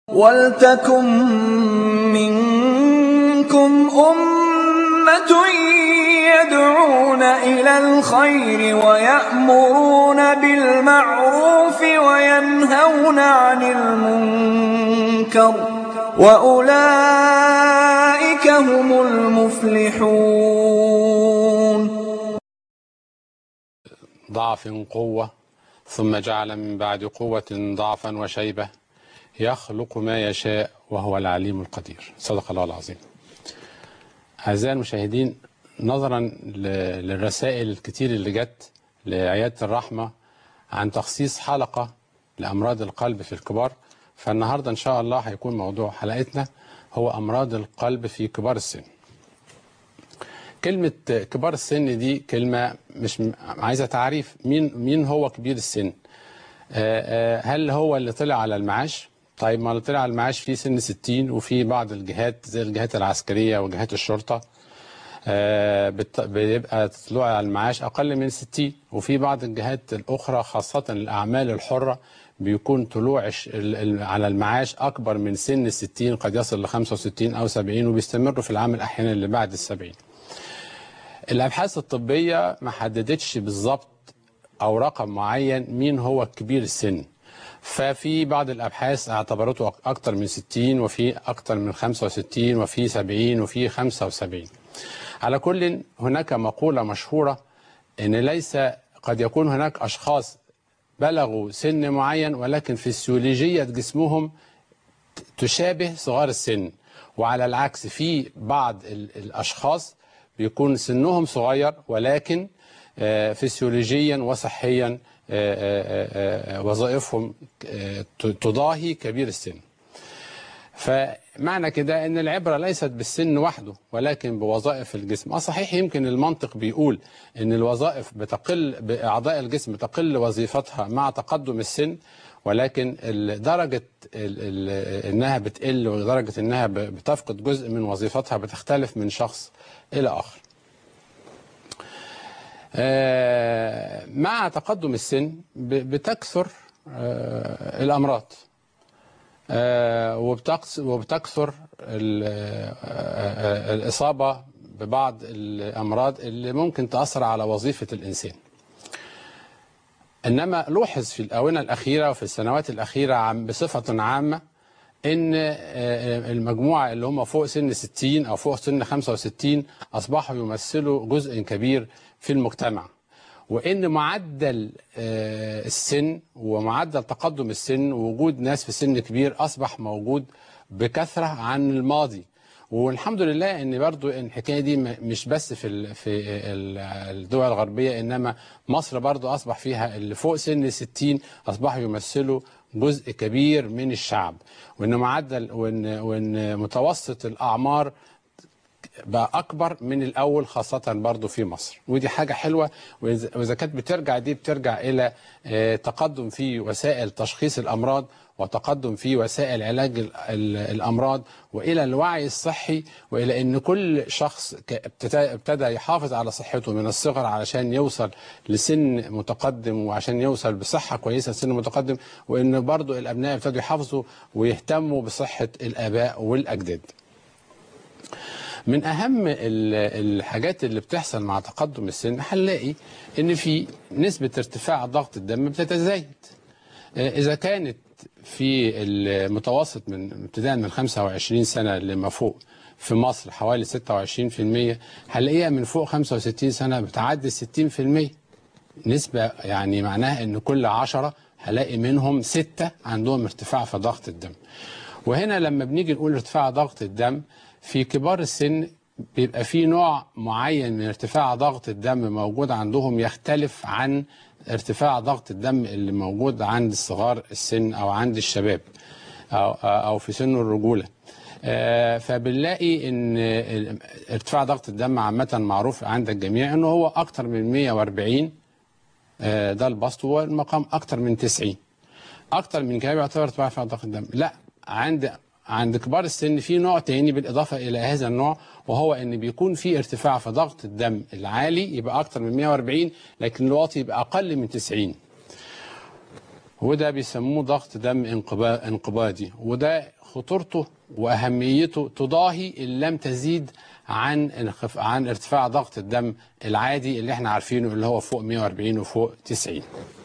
وَلْتَكُن مِّنكُمْ أُمَّةٌ يَدْعُونَ إِلَى الْخَيْرِ وَيَأْمُرُونَ بِالْمَعْرُوفِ وَيَنْهَوْنَ عَنِ الْمُنكَرِ ۚ وَأُولَٰئِكَ هُمُ الْمُفْلِحُونَ ضعف قوة ثم جعل من بعد قوة ضعفا وشيبة يخلق ما يشاء وهو العليم القدير صدق الله العظيم أعزائي المشاهدين نظرا ل- للرسائل الكتير اللي جت لعيادة الرحمة عن تخصيص حلقة لأمراض القلب في الكبار فالنهاردة إن شاء الله هيكون موضوع حلقتنا هو أمراض القلب في كبار السن كلمة كبار السن دي كلمة مش م- عايزة تعريف مين مين هو كبير السن آه، آه، هل هو اللي طلع على المعاش طيب ما اللي طلع على المعاش في سن 60 وفي بعض الجهات زي الجهات العسكرية وجهات الشرطة آه، بت- بيبقى طلوع على المعاش أقل من 60 وفي بعض الجهات الأخرى خاصة الأعمال الحرة بيكون طلوع الش- ال- ال- على المعاش أكبر من سن 60 قد يصل ل 65 أو 70 وبيستمروا في العمل أحيانا اللي بعد السبعين الابحاث الطبيه ما حددتش بالظبط او رقم معين مين هو كبير السن ففي بعض الابحاث اعتبرته اكثر من 60 وفي اكثر من 65 وفي 70 وفي 75 على كل هناك مقوله مشهوره ان ليس قد يكون هناك اشخاص بلغوا سن معين ولكن فسيولوجيه جسمهم تشابه صغار السن وعلى العكس في بعض ال- الأشخاص بيكون سنهم صغير ولكن آه، فسيولوجيا وصحيا آه، آه، آه، آه، وظائفهم آه، ت- تضاهي كبير السن فمعنى كده ان العبره ليست بالسن وحده ولكن بوظائف الجسم اه صحيح يمكن المنطق بيقول ان الوظائف بتقل باعضاء الجسم بتقل وظيفتها مع تقدم السن ولكن ال- درجه ال- ال- انها بتقل ودرجه انها ب- بتفقد جزء من وظيفتها بتختلف من شخص الى اخر آه، مع تقدم السن ب- بتكثر آه، الامراض آه، وبتقص- وبتكثر ال- آه، آه، الإصابة ببعض الأمراض اللي ممكن تأثر على وظيفة الإنسان إنما لوحظ في الآونة الأخيرة وفي السنوات الأخيرة عم بصفة عامة إن آه، المجموعة اللي هم فوق سن 60 أو فوق سن 65 أصبحوا يمثلوا جزء كبير في المجتمع وان معدل آه، السن ومعدل تقدم السن ووجود ناس في سن كبير اصبح موجود بكثره عن الماضي والحمد لله ان برضو إن الحكايه دي م- مش بس في ال- في ال- الدول الغربيه انما مصر برضو اصبح فيها اللي فوق سن 60 اصبحوا يمثلوا جزء كبير من الشعب وان معدل وان وان متوسط الاعمار بقى اكبر من الاول خاصه برضو في مصر ودي حاجه حلوه وإذا وإذا كانت بترجع دي بترجع الى آه، تقدم في وسائل تشخيص الامراض وتقدم في وسائل علاج ال- ال- الامراض والى الوعي الصحي والى ان كل شخص ك- ابتدى ابتدى يحافظ على صحته من الصغر علشان يوصل لسن متقدم وعشان يوصل بصحه كويسه لسن متقدم وان برضو الابناء ابتدوا يحافظوا ويهتموا بصحه الاباء والاجداد من اهم ال- الحاجات اللي بتحصل مع تقدم السن هنلاقي ان في نسبه ارتفاع ضغط الدم بتتزايد آه، اذا كانت في المتوسط من ابتداء من 25 سنه لما فوق في مصر حوالي 26% هنلاقيها من فوق 65 سنه بتعدي 60% نسبة يعني معناها ان كل عشرة هلاقي منهم ستة عندهم ارتفاع في ضغط الدم وهنا لما بنيجي نقول ارتفاع ضغط الدم في كبار السن بيبقى في نوع معين من ارتفاع ضغط الدم موجود عندهم يختلف عن ارتفاع ضغط الدم اللي موجود عند الصغار السن او عند الشباب او او في سن الرجوله آه، فبنلاقي ان ال- ارتفاع ضغط الدم عامه معروف عند الجميع انه هو اكتر من 140 آه، ده البسط والمقام اكتر من 90 اكتر من كده يعتبر ارتفاع في ضغط الدم لا عند عند كبار السن في نوع تاني بالاضافه الى هذا النوع وهو ان بيكون في ارتفاع في ضغط الدم العالي يبقى اكتر من 140 لكن الواطي يبقى اقل من 90 وده بيسموه ضغط دم انقبا- انقباضي وده خطورته واهميته تضاهي ان لم تزيد عن انخف- عن ارتفاع ضغط الدم العادي اللي احنا عارفينه اللي هو فوق 140 وفوق 90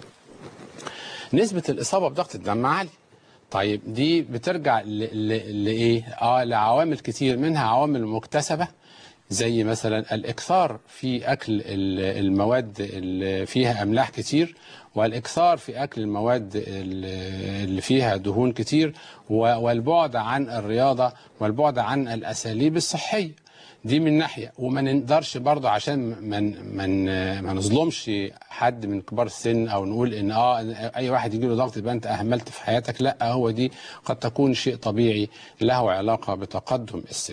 نسبة الإصابة بضغط الدم عالية طيب دي بترجع ل- ل- لإيه؟ آه لعوامل كتير منها عوامل مكتسبة زي مثلا الإكثار في أكل ال- المواد اللي فيها أملاح كتير والإكثار في أكل المواد ال- اللي فيها دهون كتير و- والبعد عن الرياضة والبعد عن الأساليب الصحية دي من ناحيه وما نقدرش برضه عشان ما من ما نظلمش حد من كبار السن او نقول ان اه اي واحد يجي له ضغط يبقى انت اهملت في حياتك لا هو دي قد تكون شيء طبيعي له علاقه بتقدم السن.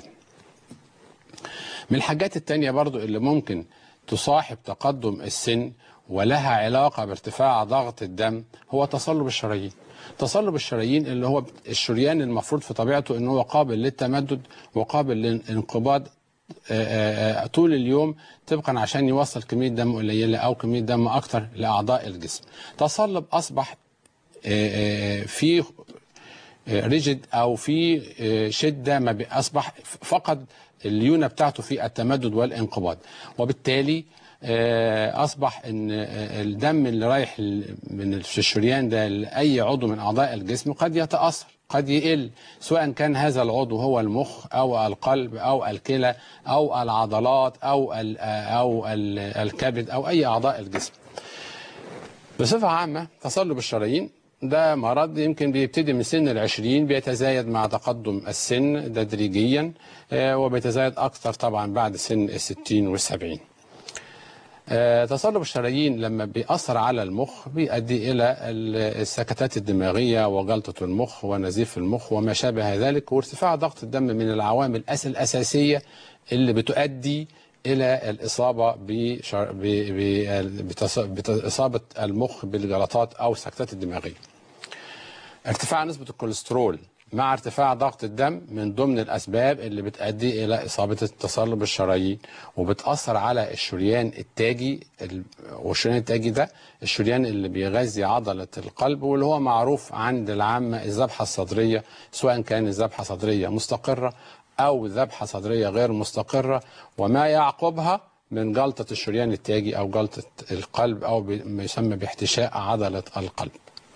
من الحاجات التانية برضو اللي ممكن تصاحب تقدم السن ولها علاقة بارتفاع ضغط الدم هو تصلب الشرايين تصلب الشرايين اللي هو الشريان المفروض في طبيعته ان هو قابل للتمدد وقابل للانقباض آه، آه، طول اليوم طبقا عشان يوصل كمية دم قليلة أو كمية دم أكتر لأعضاء الجسم تصلب أصبح آه، آه، في ريجيد او في شده ما بي- اصبح فقد الليونه بتاعته في التمدد والانقباض وبالتالي آه، اصبح ان آه، الدم اللي رايح ل- من الشريان ده لاي عضو من اعضاء الجسم قد يتاثر قد يقل سواء كان هذا العضو هو المخ او القلب او الكلى او العضلات او ال- او ال- الكبد او اي اعضاء الجسم بصفة عامة تصلب الشرايين ده مرض يمكن بيبتدي من سن العشرين بيتزايد مع تقدم السن تدريجيا آه، وبيتزايد أكثر طبعا بعد سن الستين والسبعين آه، تصلب الشرايين لما بيأثر على المخ بيؤدي إلى ال- السكتات الدماغية وجلطة المخ ونزيف المخ وما شابه ذلك وارتفاع ضغط الدم من العوامل الأس- الأساسية اللي بتؤدي إلى الإصابة بشر... ب... ب... بتص... بإصابة المخ بالجلطات أو السكتات الدماغية ارتفاع نسبة الكوليسترول مع ارتفاع ضغط الدم من ضمن الأسباب اللي بتؤدي إلى إصابة التصلب الشرايين وبتأثر على الشريان التاجي ال- والشريان التاجي ده الشريان اللي بيغذي عضلة القلب واللي هو معروف عند العامة الذبحة الصدرية سواء كان الذبحة صدرية مستقرة أو ذبحة صدرية غير مستقرة وما يعقبها من جلطة الشريان التاجي أو جلطة القلب أو ما يسمى باحتشاء عضلة القلب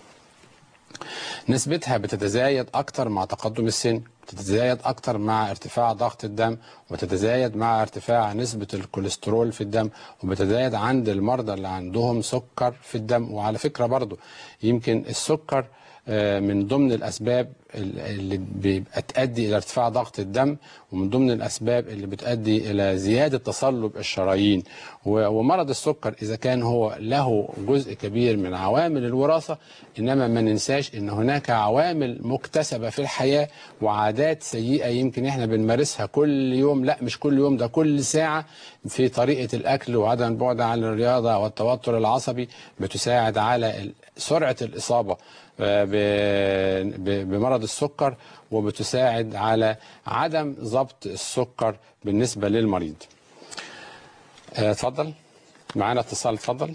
نسبتها بتتزايد أكتر مع تقدم السن بتتزايد أكتر مع ارتفاع ضغط الدم وتتزايد مع ارتفاع نسبة الكوليسترول في الدم وبتتزايد عند المرضى اللي عندهم سكر في الدم وعلى فكرة برضو يمكن السكر آه، من ضمن الأسباب اللي بيبقى تؤدي إلى ارتفاع ضغط الدم ومن ضمن الأسباب اللي بتؤدي إلى زيادة تصلب الشرايين و- ومرض السكر إذا كان هو له جزء كبير من عوامل الوراثة إنما ما ننساش إن هناك عوامل مكتسبة في الحياة وعادات سيئة يمكن إحنا بنمارسها كل يوم لا مش كل يوم ده كل ساعة في طريقة الأكل وعدم البعد عن الرياضة والتوتر العصبي بتساعد على ال- سرعة الإصابة آه، ب- ب- بمرض السكر وبتساعد على عدم ضبط السكر بالنسبة للمريض آه، اتفضل معانا اتصال اتفضل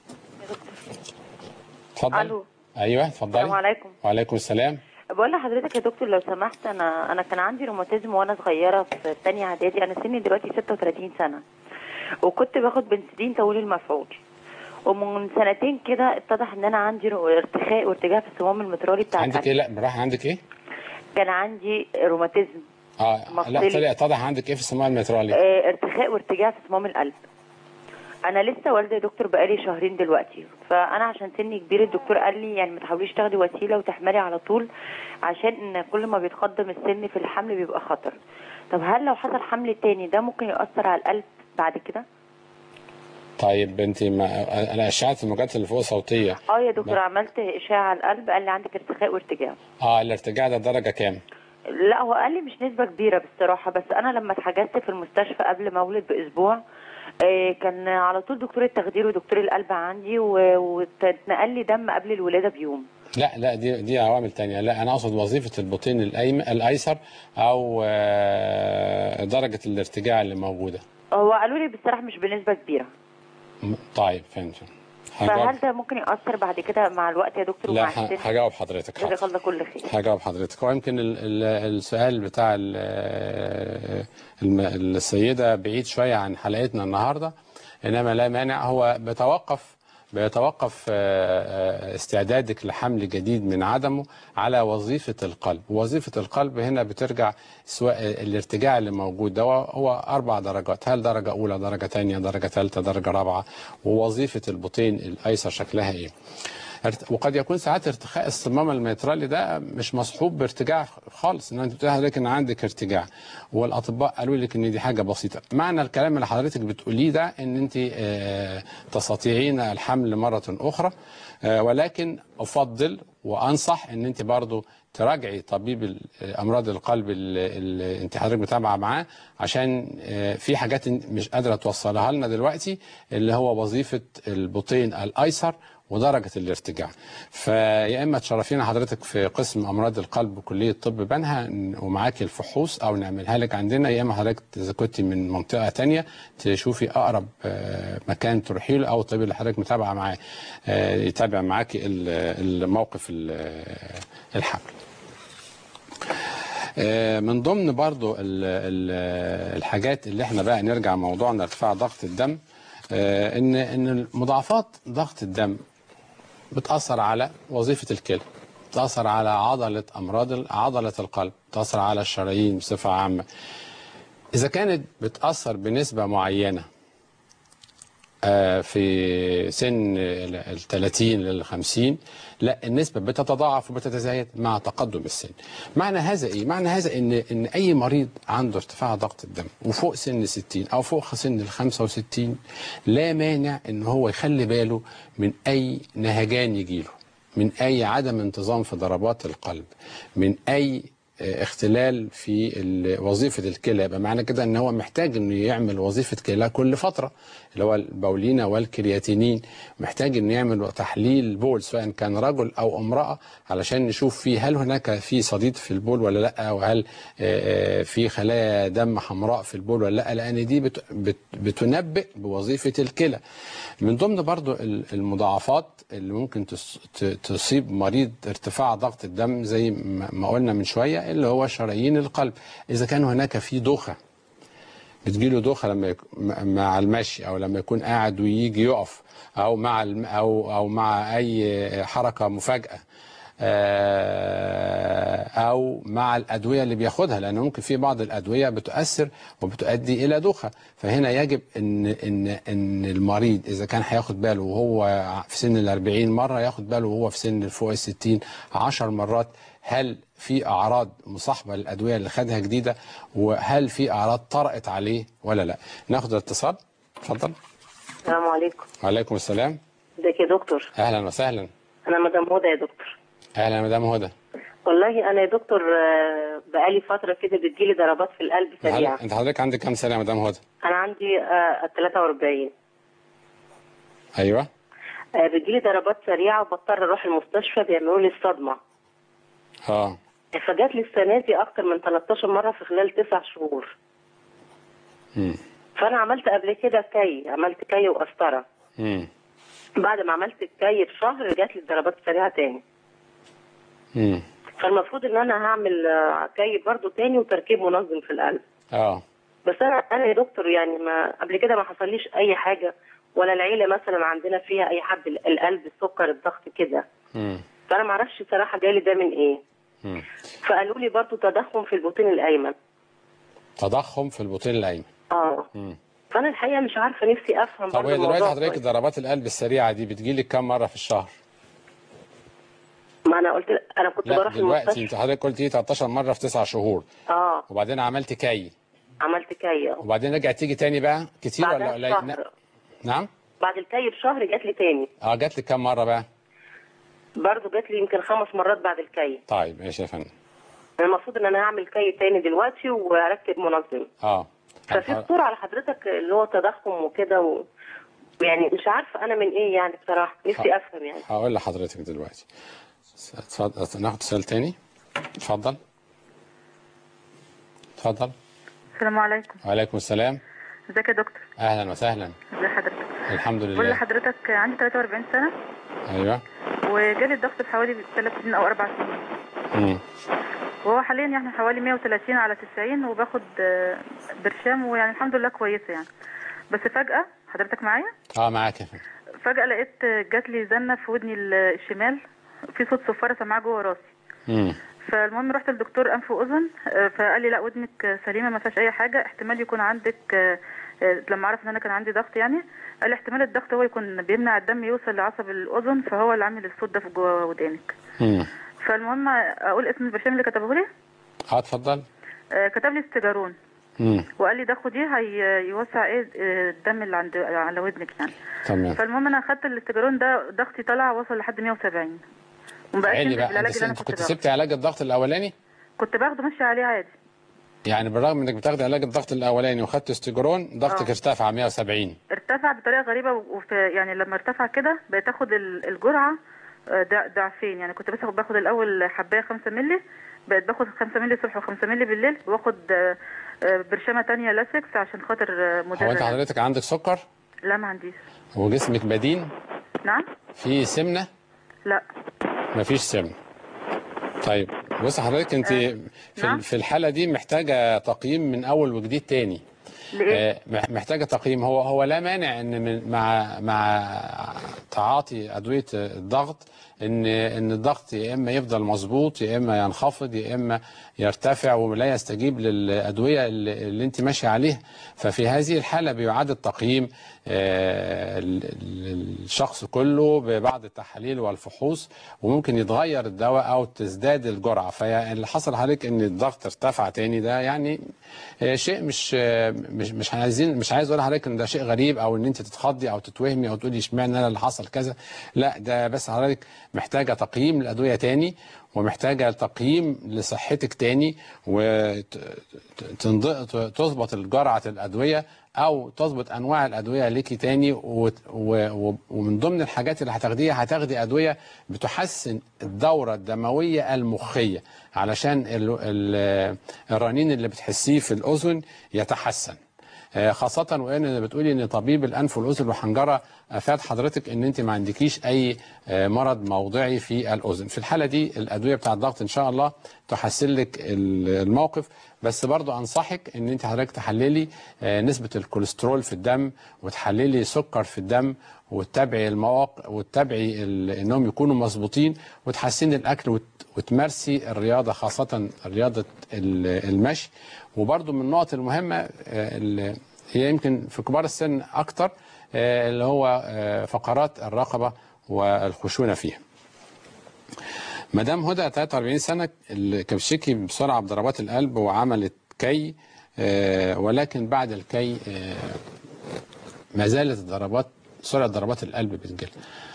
اتفضل ألو. ايوه اتفضلي السلام عليكم. وعليكم السلام بقول لحضرتك يا دكتور لو سمحت انا انا كان عندي روماتيزم وانا صغيره في ثانيه اعدادي انا سني دلوقتي 36 سنه وكنت باخد بنسلين طويل المفعول ومن سنتين كده اتضح ان انا عندي رو- ارتخاء وارتجاع في الصمام المترالي بتاع عندك القلب. ايه لا بالراحه عندك ايه كان عندي روماتيزم اه لا مفصلي. طلع اتضح عندك ايه في الصمام المترالي آه، ارتخاء وارتجاع في صمام القلب انا لسه والده يا دكتور بقالي شهرين دلوقتي فانا عشان سني كبير الدكتور قال لي يعني ما تحاوليش تاخدي وسيله وتحملي على طول عشان ان كل ما بيتقدم السن في الحمل بيبقى خطر طب هل لو حصل حمل تاني ده ممكن ياثر على القلب بعد كده طيب انت ما انا اشعه الموجات اللي فوق صوتيه اه يا دكتور لا. عملت اشعه على القلب قال لي عندك ارتخاء وارتجاع اه الارتجاع ده درجه كام لا هو قال لي مش نسبة كبيرة بصراحة بس أنا لما اتحجزت في المستشفى قبل ما أولد بأسبوع آه، كان على طول دكتور التخدير ودكتور القلب عندي و- واتنقل لي دم قبل الولادة بيوم لا لا دي دي عوامل تانية لا انا اقصد وظيفه البطين الأيم الايسر او آه، درجه الارتجاع اللي موجوده هو قالوا لي بصراحة مش بنسبة كبيرة م- طيب فهمت هجاوب. فهل ده ممكن يأثر بعد كده مع الوقت يا دكتور لا ومع ه- السن هجاوب حضرتك جزاك حاضر. الله كل خير هجاوب حضرتك هو يمكن ال- ال- السؤال بتاع ال- الم- السيدة بعيد شوية عن حلقتنا النهاردة إنما لا مانع هو بيتوقف بيتوقف آه، آه، استعدادك لحمل جديد من عدمه على وظيفة القلب وظيفة القلب هنا بترجع سواء الارتجاع اللي موجود ده هو- هو أربع درجات هل درجة أولى درجة تانية درجة ثالثة درجة رابعة ووظيفة البطين الأيسر شكلها إيه ارت- وقد يكون ساعات ارتخاء الصمام الميترالي ده مش مصحوب بارتجاع خالص ان انت بتقول لحضرتك ان عندك ارتجاع والاطباء قالوا لك ان دي حاجه بسيطه معنى الكلام اللي حضرتك بتقوليه ده ان انت آه، تستطيعين الحمل مره اخرى آه، ولكن افضل وانصح ان انت برضو تراجعي طبيب ال- امراض القلب اللي اللي انت حضرتك متابعه معاه عشان آه، في حاجات مش قادره توصلها لنا دلوقتي اللي هو وظيفه البطين الايسر ودرجه الارتجاع فيا اما تشرفينا حضرتك في قسم امراض القلب بكليه طب بنها ن- ومعاكي الفحوص او نعملها لك عندنا يا اما حضرتك اذا كنت من منطقه تانية تشوفي اقرب آه، مكان تروحي له او الطبيب اللي حضرتك متابعه معاه آه، يتابع معاكي ال- الموقف ال- الحمل آه، من ضمن برضو ال- ال- الحاجات اللي احنا بقى نرجع موضوعنا ارتفاع ضغط الدم آه، ان ان مضاعفات ضغط الدم بتأثر على وظيفة الكلى بتأثر على عضلة أمراض ال- عضلة القلب بتأثر على الشرايين بصفة عامة إذا كانت بتأثر بنسبة معينة آه، في سن ال 30 لل 50 لا النسبة بتتضاعف وبتتزايد مع تقدم السن. معنى هذا ايه؟ معنى هذا ان ان اي مريض عنده ارتفاع ضغط الدم وفوق سن 60 او فوق سن ال 65 لا مانع ان هو يخلي باله من اي نهجان يجيله، من اي عدم انتظام في ضربات القلب، من اي آه، اختلال في ال- وظيفه الكلى يبقى معنى كده ان هو محتاج انه يعمل وظيفه كلى كل فتره اللي هو البولينا والكرياتينين محتاج انه يعمل تحليل بول سواء كان رجل او امراه علشان نشوف فيه هل هناك في صديد في البول ولا لا وهل آه، آه، في خلايا دم حمراء في البول ولا لا لان دي بت- بت- بتنبئ بوظيفه الكلى من ضمن برضو ال- المضاعفات اللي ممكن تس- ت- تصيب مريض ارتفاع ضغط الدم زي ما ما قلنا من شويه اللي هو شرايين القلب اذا كان هناك في دوخه بتجيله دوخه لما يك... م- مع المشي او لما يكون قاعد ويجي يقف او مع الم... او او مع اي حركه مفاجاه آه، او مع الادويه اللي بياخدها لان ممكن في بعض الادويه بتؤثر وبتؤدي الى دوخه فهنا يجب ان ان ان المريض اذا كان هياخد باله وهو في سن ال 40 مره ياخد باله وهو في سن فوق ال 60 10 مرات هل في اعراض مصاحبه للادويه اللي خدها جديده وهل في اعراض طرأت عليه ولا لا ناخد الاتصال اتفضل السلام عليكم وعليكم السلام ازيك يا دكتور اهلا وسهلا انا مدام هدى يا دكتور اهلا مدام هدى والله انا يا دكتور آه، بقالي فتره كده بتجيلي ضربات في القلب سريعه انت حضرتك عندك كام سنه يا مدام هدى انا عندي آه، 43 ايوه آه، بتجيلي ضربات سريعه وبضطر اروح المستشفى بيعملوا لي الصدمه اه فجات لي السنه دي اكتر من 13 مره في خلال تسع شهور امم فانا عملت قبل كده كي عملت كي وقسطره امم بعد ما عملت الكي بشهر جات لي الضربات السريعه تاني امم فالمفروض ان انا هعمل آه، كي برضو تاني وتركيب منظم في القلب اه بس انا انا يا دكتور يعني ما قبل كده ما حصليش اي حاجه ولا العيله مثلا عندنا فيها اي حد القلب السكر الضغط كده امم فانا ما اعرفش صراحه جالي ده من ايه امم فقالوا لي برضو تضخم في البطين الايمن تضخم في البطين الايمن اه امم فانا الحقيقه مش عارفه نفسي افهم طب برضو وهي دلوقتي الموضوع حضرتك كويس. ضربات القلب السريعه دي بتجيلك كام مره في الشهر؟ ما انا قلت انا كنت لا بروح دلوقتي انت المستشفى حضرتك قلت ايه 13 مره في 9 شهور اه وبعدين عملت كي عملت كي آه. وبعدين رجعت تيجي تاني بقى كتير ولا بعدها قليل؟ بشهر ن- نعم؟ بعد الكي بشهر جات لي تاني اه جات لك كام مره بقى؟ برضو جات لي يمكن خمس مرات بعد الكي طيب ماشي يا فندم المفروض ان انا هعمل كي تاني دلوقتي واركب منظم اه ففي خطورة على حضرتك اللي هو تضخم وكده و... يعني مش عارفه انا من ايه يعني بصراحه نفسي افهم يعني هقول لحضرتك دلوقتي اتفضل ناخد سؤال تاني اتفضل اتفضل السلام عليكم وعليكم السلام ازيك يا دكتور اهلا وسهلا ازي حضرتك الحمد بقول لله لحضرتك عندي 43 سنة ايوه وجالي الضغط بحوالي 3 سنين أو 4 سنين مم. وهو حاليا يعني حوالي 130 على 90 وباخد آه، برشام ويعني الحمد لله كويسة يعني بس فجأة حضرتك معايا اه معاك يا فندم فجأة لقيت آه، جات لي زنة في ودني ال- الشمال في صوت صفارة سماعة جوه راسي مم. فالمهم رحت للدكتور انف واذن آه، فقال لي لا ودنك آه، سليمه ما فيهاش اي حاجه احتمال يكون عندك آه، آه، لما عرف ان انا كان عندي ضغط يعني قال لي احتمال الضغط هو يكون بيمنع الدم يوصل لعصب الاذن فهو اللي عامل الصوت ده في جوه ودانك مم. فالمهم اقول اسم البرشام اللي كتبه لي اه اتفضل آه، كتب لي استجارون مم. وقال لي ده خديه هيوسع ايه آه، الدم اللي عند على ودنك يعني تمام فالمهم انا اخدت الاستجارون ده ضغطي طلع وصل لحد 170 ومبقاش عيني ينزل بقى بالعلاج انت, اللي انا انت كنت كنت باخده سبت علاج الضغط الاولاني كنت باخده ماشي عليه عادي يعني بالرغم انك بتاخدي علاج الضغط الاولاني وخدت استجرون ضغطك آه. ارتفع 170 ارتفع بطريقه غريبه وفي يعني لما ارتفع كده بقيت اخد ال- الجرعه آه، ضع- ضعفين يعني كنت بس باخد الاول حبايه 5 مللي بقيت باخد 5 مللي الصبح و5 مللي بالليل واخد آه، آه، برشامه تانية لاسكس عشان خاطر آه، هو انت مدرب حضرتك عندك سكر لا ما عنديش وجسمك بدين نعم في سمنه لا مفيش سمنه طيب بص حضرتك انت في نعم. في الحاله دي محتاجه تقييم من اول وجديد تاني ليه آه، مح- محتاجه تقييم هو هو لا مانع ان من مع مع تعاطي ادويه الضغط ان ان الضغط يا اما يفضل مظبوط يا اما ينخفض يا اما يرتفع ولا يستجيب للادويه اللي, اللي انت ماشيه عليها ففي هذه الحاله بيعاد التقييم آه، ال- ال- الشخص كله ببعض التحاليل والفحوص وممكن يتغير الدواء او تزداد الجرعه فاللي حصل عليك ان الضغط ارتفع تاني ده يعني آه، شيء مش آه، مش مش عايزين مش عايز اقول لحضرتك ان ده شيء غريب او ان انت تتخضي او تتوهمي او تقولي اشمعنى انا اللي حصل كذا لا ده بس حضرتك محتاجه تقييم الادويه تاني ومحتاجه تقييم لصحتك تاني وتظبط الجرعه الادويه او تظبط انواع الادويه ليكي تاني وت- و- و- ومن ضمن الحاجات اللي هتاخديها هتاخدي ادويه بتحسن الدوره الدمويه المخيه علشان ال- ال- الرنين اللي بتحسيه في الاذن يتحسن آه، خاصة وان بتقولي ان طبيب الانف والاذن والحنجرة افاد حضرتك ان انت ما عندكيش اي آه، مرض موضعي في الاذن في الحالة دي الادوية بتاع الضغط ان شاء الله تحسن لك ال- الموقف بس برضو انصحك ان انت حضرتك تحللي آه، نسبة الكوليسترول في الدم وتحللي سكر في الدم وتتابعي المواقع وتتابعي ال- انهم يكونوا مظبوطين وتحسني الاكل وت- وتمارسي الرياضه خاصه رياضه ال- المشي وبرضو من النقط المهمه آه، اللي هي يمكن في كبار السن اكتر آه، اللي هو آه، فقرات الرقبه والخشونه فيها. مدام هدى 43 سنه اللي كانت بتشتكي بسرعه بضربات القلب وعملت كي آه، ولكن بعد الكي آه، ما زالت الضربات سرعه ضربات القلب بتقل.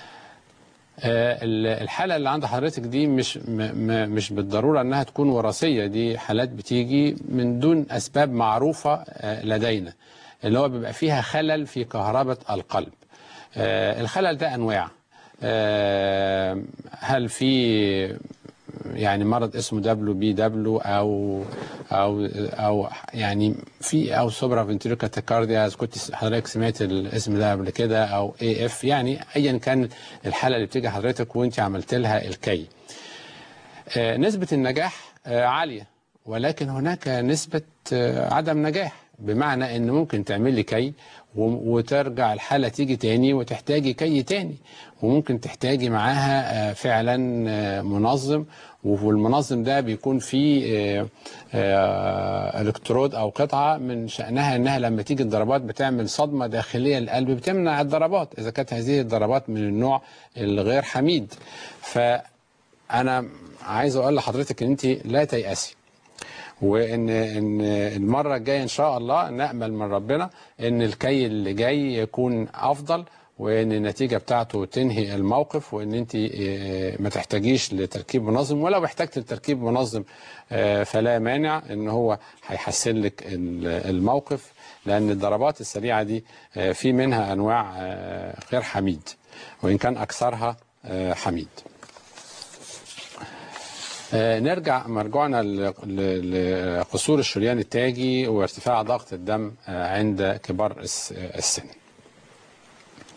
آه، ال- الحاله اللي عند حضرتك دي مش م- م- مش بالضروره انها تكون وراثيه دي حالات بتيجي من دون اسباب معروفه آه، لدينا اللي هو بيبقى فيها خلل في كهرباء القلب آه، الخلل ده انواع آه، هل في يعني مرض اسمه دبليو بي دبليو او او او يعني في او سوبرا فنتريكا تاكارديا كنت حضرتك سمعت الاسم ده قبل كده او اي اف يعني ايا كان الحاله اللي بتيجي حضرتك وانت عملت لها الكي آه، نسبة النجاح آه، عالية ولكن هناك نسبة آه، عدم نجاح بمعنى ان ممكن تعملي كي و- وترجع الحالة تيجي تاني وتحتاجي كي تاني وممكن تحتاجي معاها آه، فعلا آه، منظم والمنظم ده بيكون فيه آه، آه، الكترود او قطعة من شأنها انها لما تيجي الضربات بتعمل صدمة داخلية للقلب بتمنع الضربات اذا كانت هذه الضربات من النوع الغير حميد ف انا عايز اقول لحضرتك ان انت لا تيأسي وان ان المره الجايه ان شاء الله نامل من ربنا ان الكي اللي جاي يكون افضل وان النتيجه بتاعته تنهي الموقف وان انت آه، ما تحتاجيش لتركيب منظم ولو احتجت لتركيب منظم آه، فلا مانع ان هو هيحسن لك ال- الموقف لان الضربات السريعه دي آه، في منها انواع آه، غير حميد وان كان اكثرها آه، حميد آه، نرجع مرجوعنا ل- ل- لقصور الشريان التاجي وارتفاع ضغط الدم آه، عند كبار الس- السن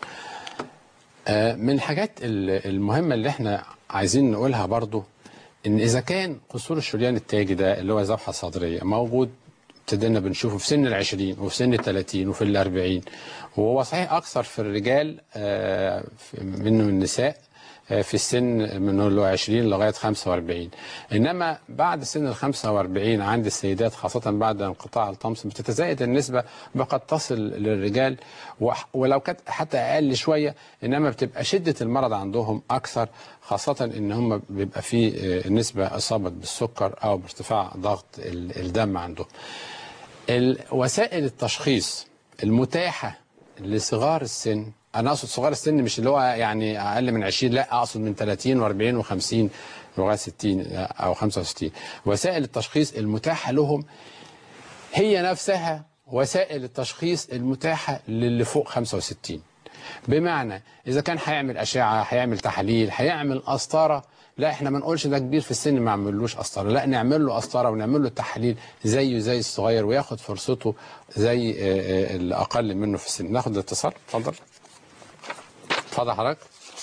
آه، من الحاجات ال- المهمة اللي احنا عايزين نقولها برضو ان اذا كان قصور الشريان التاجي ده اللي هو الذبحة الصدرية موجود ابتدينا بنشوفه في سن العشرين وفي سن الثلاثين وفي الأربعين وهو صحيح أكثر في الرجال آه، في- منه النساء آه، في السن من اللي هو 20 لغاية 45 إنما بعد سن ال 45 عند السيدات خاصة بعد انقطاع الطمس بتتزايد النسبة وقد تصل للرجال وح- ولو كانت حتى أقل شوية إنما بتبقى شدة المرض عندهم أكثر خاصة إن هم بيبقى في آه، نسبة أصابت بالسكر أو بارتفاع ضغط ال- الدم عندهم ال- وسائل التشخيص المتاحة لصغار السن أنا أقصد صغار السن مش اللي هو يعني أقل من 20 لا أقصد من 30 و40 و50 لغاية 60 أو 65 وسائل التشخيص المتاحة لهم هي نفسها وسائل التشخيص المتاحة للي فوق 65 بمعنى إذا كان هيعمل أشعة هيعمل تحاليل هيعمل قسطرة لا احنا ما نقولش ده كبير في السن ما نعملوش قسطرة لا نعمل له قسطرة ونعمل له تحاليل زيه زي الصغير وياخد فرصته زي آه، آه، اللي أقل منه في السن ناخد الاتصال اتفضل اتفضل حضرتك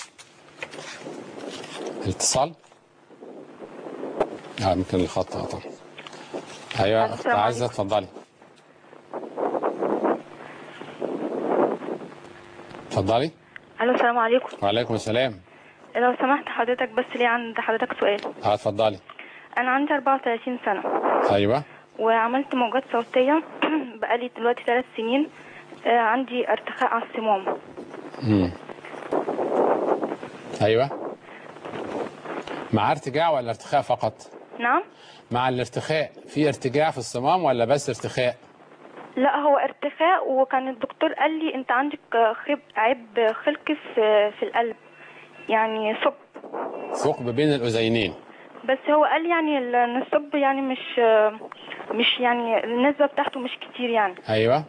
الاتصال اه يمكن الخط قطع ايوه اخت السلام عايزه عليكم. اتفضلي اتفضلي الو السلام عليكم وعليكم السلام لو سمحت حضرتك بس ليه عند حضرتك سؤال اه اتفضلي انا عندي 34 سنه ايوه وعملت موجات صوتيه بقالي دلوقتي ثلاث سنين آه، عندي ارتخاء على الصمام امم ايوه مع ارتجاع ولا ارتخاء فقط نعم مع الارتخاء في ارتجاع في الصمام ولا بس ارتخاء لا هو ارتخاء وكان الدكتور قال لي انت عندك خب عيب خلقي في في القلب يعني ثقب ثقب بين الاذينين بس هو قال يعني ال- ان الثقب يعني مش مش يعني النسبه بتاعته مش كتير يعني ايوه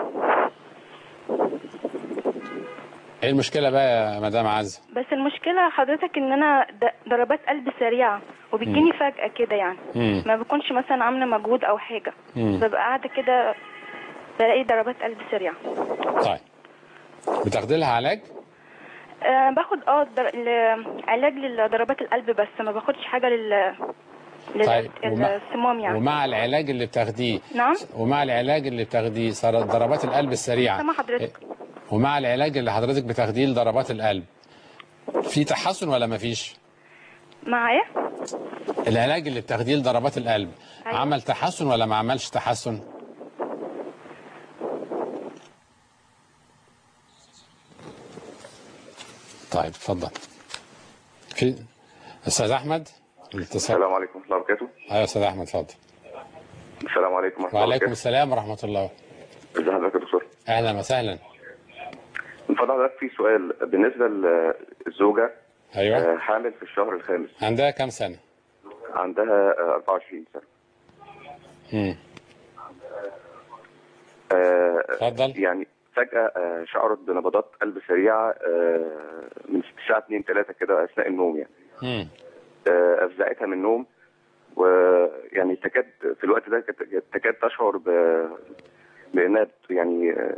ايه المشكله بقى يا مدام عزه بس المشكلة حضرتك ان انا د- ضربات قلب سريعة وبتجيني فجأة كده يعني مم. ما بكونش مثلا عاملة مجهود او حاجة مم. ببقى قاعدة كده بلاقي ضربات قلب سريعة طيب بتاخدي لها علاج أه باخد اه در... ل- علاج لضربات القلب بس ما باخدش حاجة لل لل- طيب ومع- الصمام يعني ومع العلاج اللي بتاخديه نعم. ومع العلاج اللي بتاخديه صار- ضربات القلب السريعه سامع حضرتك. ومع العلاج اللي حضرتك بتاخديه لضربات القلب في تحسن ولا ما فيش مع ايه؟ العلاج اللي بتاخديه لضربات القلب أيوة. عمل تحسن ولا ما عملش تحسن طيب اتفضل في استاذ احمد الاتصال السلام عليكم ورحمة الله وبركاته ايوه استاذ احمد اتفضل السلام عليكم ورحمة الله وعليكم وبركاته السلام ورحمه الله ازي حضرتك يا دكتور اهلا وسهلا من فضل حضرتك في سؤال بالنسبة للزوجة ايوه آه، حامل في الشهر الخامس عندها كام سنه عندها آه، 24 سنة امم آه، اتفضل يعني فجأة آه، شعرت بنبضات قلب سريعة آه، من الساعة 2 3 كده أثناء النوم يعني امم آه، أفزعتها من النوم ويعني تكاد في الوقت ده كانت- تكاد تشعر ب بأنها بت- يعني آه،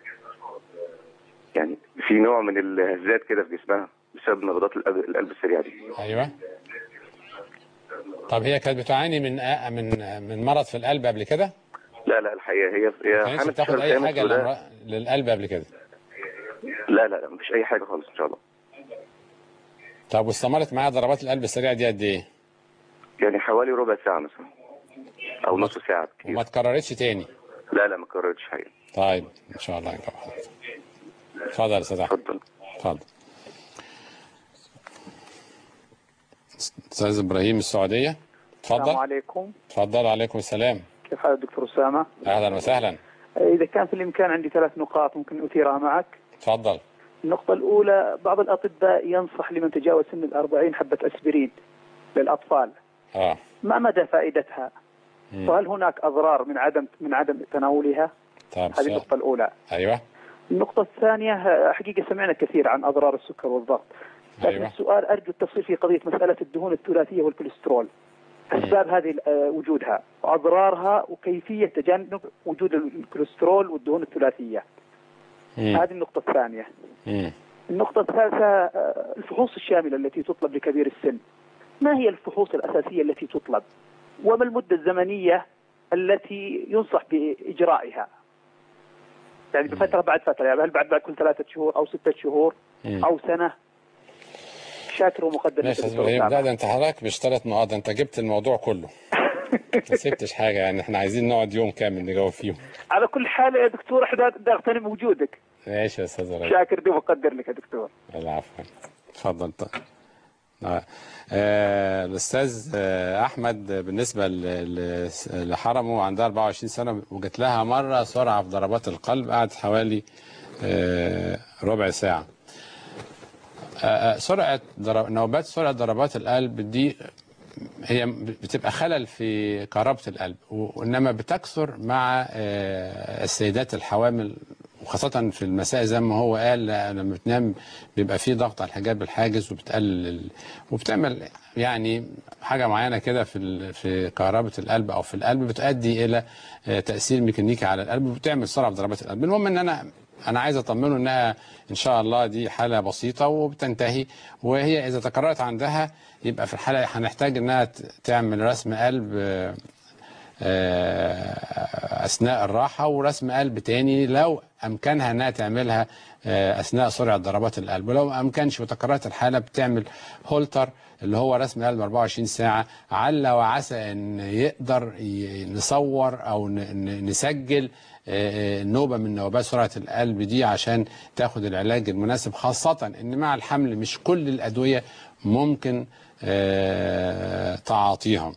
يعني في نوع من الهزات كده في جسمها بسبب نبضات القلب القلب السريعة دي ايوه طب هي كانت بتعاني من آه من من مرض في القلب قبل كده؟ لا لا الحقيقة هي هي ما كانتش حامل في بتاخد الشهر اي الخامس حاجه وده- للمر- للقلب قبل كده لا لا لا مفيش أي حاجة خالص إن شاء الله طب واستمرت معاها ضربات القلب السريعه دي قد ايه؟ يعني حوالي ربع ساعة مثلا أو نص ساعة كتير وما اتكررتش تاني لا لا ما كررتش حقيقة طيب ان شاء الله ينجح اتفضل يا استاذ احمد اتفضل اتفضل استاذ ابراهيم السعوديه السلام اتفضل عليكم اتفضل عليكم السلام كيف حال الدكتور أسامة اهلا وسهلا إذا كان في الإمكان عندي ثلاث نقاط ممكن أثيرها معك اتفضل النقطة الأولى بعض الأطباء ينصح لمن تجاوز سن الأربعين حبة أسبرين للأطفال اه ما مدى فائدتها مم. وهل هناك أضرار من عدم من عدم تناولها طيب هذه السؤال. النقطة الأولى ايوه النقطة الثانية آه، حقيقة سمعنا كثير عن أضرار السكر والضغط لكن أيوة. السؤال أرجو التفصيل في قضية مسألة الدهون الثلاثية والكوليسترول أسباب هذه آه، وجودها وأضرارها وكيفية تجنب وجود الكوليسترول والدهون الثلاثية مم. هذه النقطة الثانية مم. النقطة الثالثة آه، الفحوص الشاملة التي تطلب لكبير السن ما هي الفحوص الأساسية التي تطلب وما المدة الزمنية التي ينصح بإجرائها يعني بفترة بعد فترة يعني هل بعد بعد كل ثلاثة شهور أو ستة شهور مم. أو سنة شاكر ومقدر ماشي يا لك استاذ ابراهيم لا ده انت حضرتك مش ثلاث نقاط ده انت جبت الموضوع كله ما سبتش حاجه يعني احنا عايزين نقعد يوم كامل نجاوب فيهم على كل حال يا دكتور احنا اغتنم وجودك ماشي يا استاذ ابراهيم شاكر دي ومقدر لك يا دكتور العفو اتفضل طيب. آه، آه، الاستاذ آه، احمد بالنسبه ل- ل- لحرمه عندها 24 سنه وجت لها مره سرعه في ضربات القلب قعدت حوالي آه، ربع ساعه آه، آه، سرعه ضرب نوبات سرعه ضربات القلب دي هي بتبقى خلل في كهربة القلب وإنما بتكثر مع آه، السيدات الحوامل وخاصة في المساء زي ما هو قال لما بتنام بيبقى فيه ضغط على الحجاب الحاجز وبتقلل ال- وبتعمل يعني حاجة معينة كده في ال- في كهربة القلب أو في القلب بتؤدي إلى آه، تأثير ميكانيكي على القلب وبتعمل سرعة في ضربات القلب المهم إن أنا انا عايز اطمنه انها ان شاء الله دي حاله بسيطه وبتنتهي وهي اذا تكررت عندها يبقى في الحاله هنحتاج انها ت- تعمل رسم قلب آه، آه، اثناء الراحه ورسم قلب تاني لو امكنها انها تعملها آه، اثناء سرعه ضربات القلب ولو ما امكنش وتكررت الحاله بتعمل هولتر اللي هو رسم قلب 24 ساعه عل وعسى ان يقدر ي- نصور او ن- ن- نسجل آه، آه، نوبه من نوبات سرعه القلب دي عشان تاخد العلاج المناسب خاصه ان مع الحمل مش كل الادويه ممكن آه، تعاطيها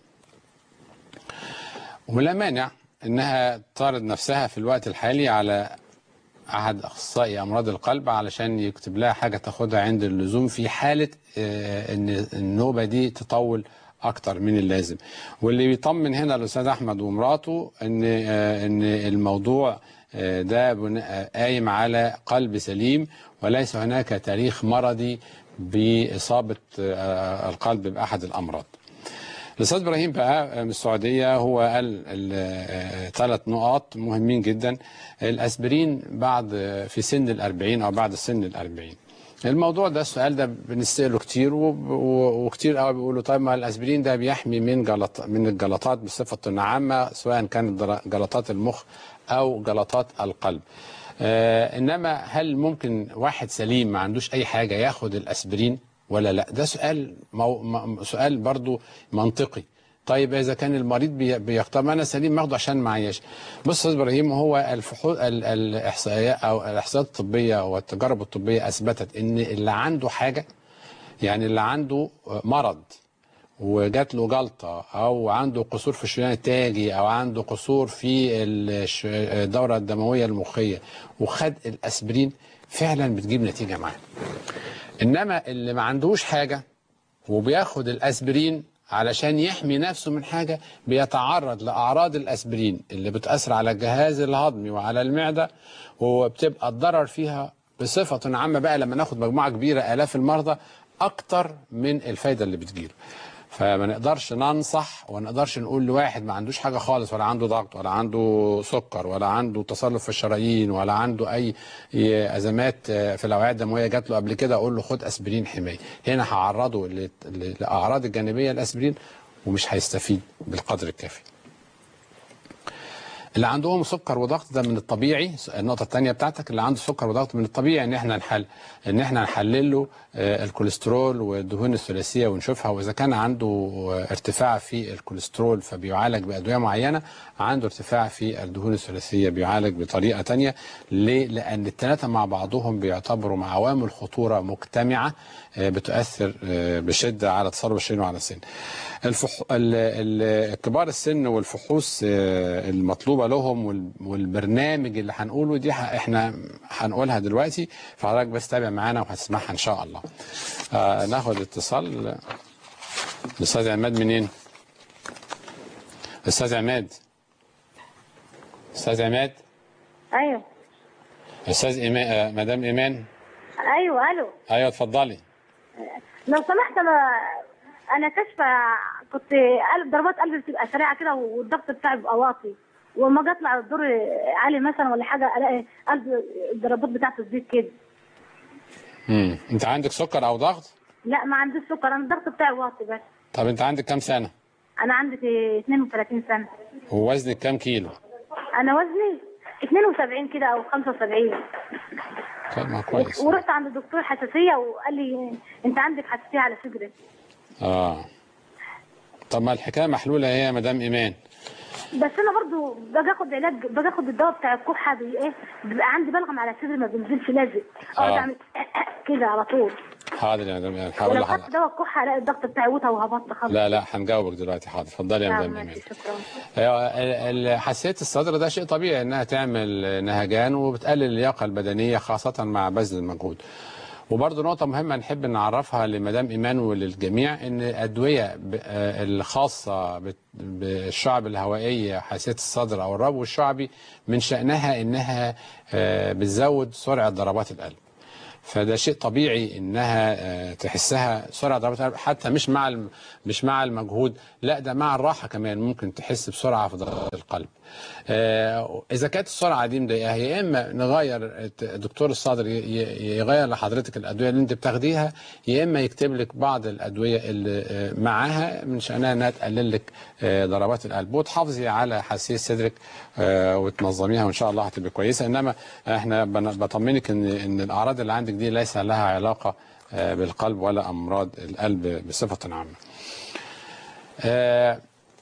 ولا مانع انها تعرض نفسها في الوقت الحالي على احد اخصائي امراض القلب علشان يكتب لها حاجه تاخدها عند اللزوم في حاله آه، ان النوبه دي تطول اكتر من اللازم واللي بيطمن هنا الاستاذ احمد ومراته ان آه، ان الموضوع آه، ده بناء- آه، قايم على قلب سليم وليس هناك تاريخ مرضي باصابه آه، القلب باحد الامراض الاستاذ ابراهيم بقى من السعوديه هو قال ثلاث نقاط مهمين جدا الاسبرين بعد في سن الأربعين او بعد سن الأربعين الموضوع ده السؤال ده بنسأله كتير وب- و- وكتير قوي بيقولوا طيب ما الاسبرين ده بيحمي من جلط من الجلطات بصفه عامه سواء كانت در- جلطات المخ او جلطات القلب آه انما هل ممكن واحد سليم ما عندوش اي حاجه ياخد الاسبرين ولا لا ده سؤال مو م- سؤال برضو منطقي طيب اذا كان المريض بي- بيختار ما انا سليم ماخده عشان معيش بص يا استاذ ابراهيم هو الفحوص ال- الاحصائيات او الاحصائيات الطبيه والتجارب الطبيه اثبتت ان اللي عنده حاجه يعني اللي عنده مرض وجات له جلطه او عنده قصور في الشريان التاجي او عنده قصور في الش- الدوره الدمويه المخيه وخد الاسبرين فعلا بتجيب نتيجه معاه انما اللي ما عندوش حاجه وبياخد الاسبرين علشان يحمي نفسه من حاجه بيتعرض لاعراض الاسبرين اللي بتاثر على الجهاز الهضمي وعلى المعده وبتبقى الضرر فيها بصفه عامه بقى لما ناخد مجموعه كبيره الاف المرضى اكتر من الفايده اللي بتجيله فما نقدرش ننصح وما نقدرش نقول لواحد ما عندوش حاجه خالص ولا عنده ضغط ولا عنده سكر ولا عنده تصلب في الشرايين ولا عنده اي ازمات في الاوعيه الدمويه جات له قبل كده اقول له خد اسبرين حمايه هنا هعرضه ل- ل- لاعراض الجانبيه الاسبرين ومش هيستفيد بالقدر الكافي اللي عندهم سكر وضغط ده من الطبيعي النقطة الثانية بتاعتك اللي عنده سكر وضغط من الطبيعي ان احنا نحل ان احنا نحلل له آه، الكوليسترول والدهون الثلاثية ونشوفها واذا كان عنده آه، ارتفاع في الكوليسترول فبيعالج بأدوية معينة عنده ارتفاع في الدهون الثلاثية بيعالج بطريقة تانية ليه؟ لأن الثلاثة مع بعضهم بيعتبروا مع عوامل خطورة مجتمعة آه، بتؤثر آه، بشدة على تصلب الشرايين وعلى السن. الفح... ال... ال... كبار السن والفحوص آه، المطلوبه لهم وال... والبرنامج اللي هنقوله دي ح... احنا هنقولها دلوقتي فحضرتك بس تابع معانا وهتسمعها ان شاء الله. آه ناخد اتصال الاستاذ عماد منين؟ استاذ عماد استاذ عماد ايوه استاذ إيمان آه مدام ايمان ايوه الو ايوه اتفضلي لو سمحت انا انا كاشفه كنت قلب ضربات قلبي بتبقى سريعه كده والضغط بتاعي بيبقى واطي وما اجي اطلع الدور عالي مثلا ولا حاجه الاقي قلب الضربات بتاعته تزيد كده امم انت عندك سكر او ضغط لا ما عنديش سكر انا الضغط بتاعي واطي بس طب انت عندك كام سنه انا عندي 32 سنه ووزنك كام كيلو انا وزني 72 كده او 75 طب ما كويس ورحت عند دكتور حساسيه وقال لي انت عندك حساسيه على صدرك اه طب ما الحكايه محلوله ايه يا مدام ايمان بس انا برضو باجي اخد علاج باجي اخد الدواء بتاع الكحه بي ايه بيبقى عندي بلغم على صدري ما بينزلش لازق اقعد آه. اعمل كده على طول حاضر يا مدام ايمان هقول ولو لحضرتك خدت دواء الكحه الاقي الضغط بتاعي وطى وهبط خالص لا لا هنجاوبك دلوقتي حاضر اتفضلي يا نعم، مدام ايمان ماشي، شكرا هي ال- ال- حساسيه الصدر ده شيء طبيعي انها تعمل نهجان وبتقلل اللياقه البدنيه خاصه مع بذل المجهود وبرضه نقطة مهمة نحب نعرفها لمدام إيمان وللجميع إن الأدوية ب- آه الخاصة بت- بالشعب الهوائية حساسية الصدر أو الربو الشعبي من شأنها إنها آه بتزود سرعة ضربات القلب فده شيء طبيعي انها آه، تحسها سرعه ضربات القلب حتى مش مع الم- مش مع المجهود لا ده مع الراحه كمان ممكن تحس بسرعه في ضربات القلب. آه، اذا كانت السرعه دي مضايقاها يا اما نغير الت- دكتور الصدر ي- ي- يغير لحضرتك الادويه اللي انت بتاخديها يا اما يكتب لك بعض الادويه اللي آه، معاها من شانها انها تقلل لك آه، ضربات القلب وتحافظي على حساسيه صدرك آه، وتنظميها وان شاء الله هتبقى كويسه انما احنا بن- بطمنك ان ان الاعراض اللي عندك دي ليس لها علاقه آه، بالقلب ولا امراض القلب بصفه عامه. آه،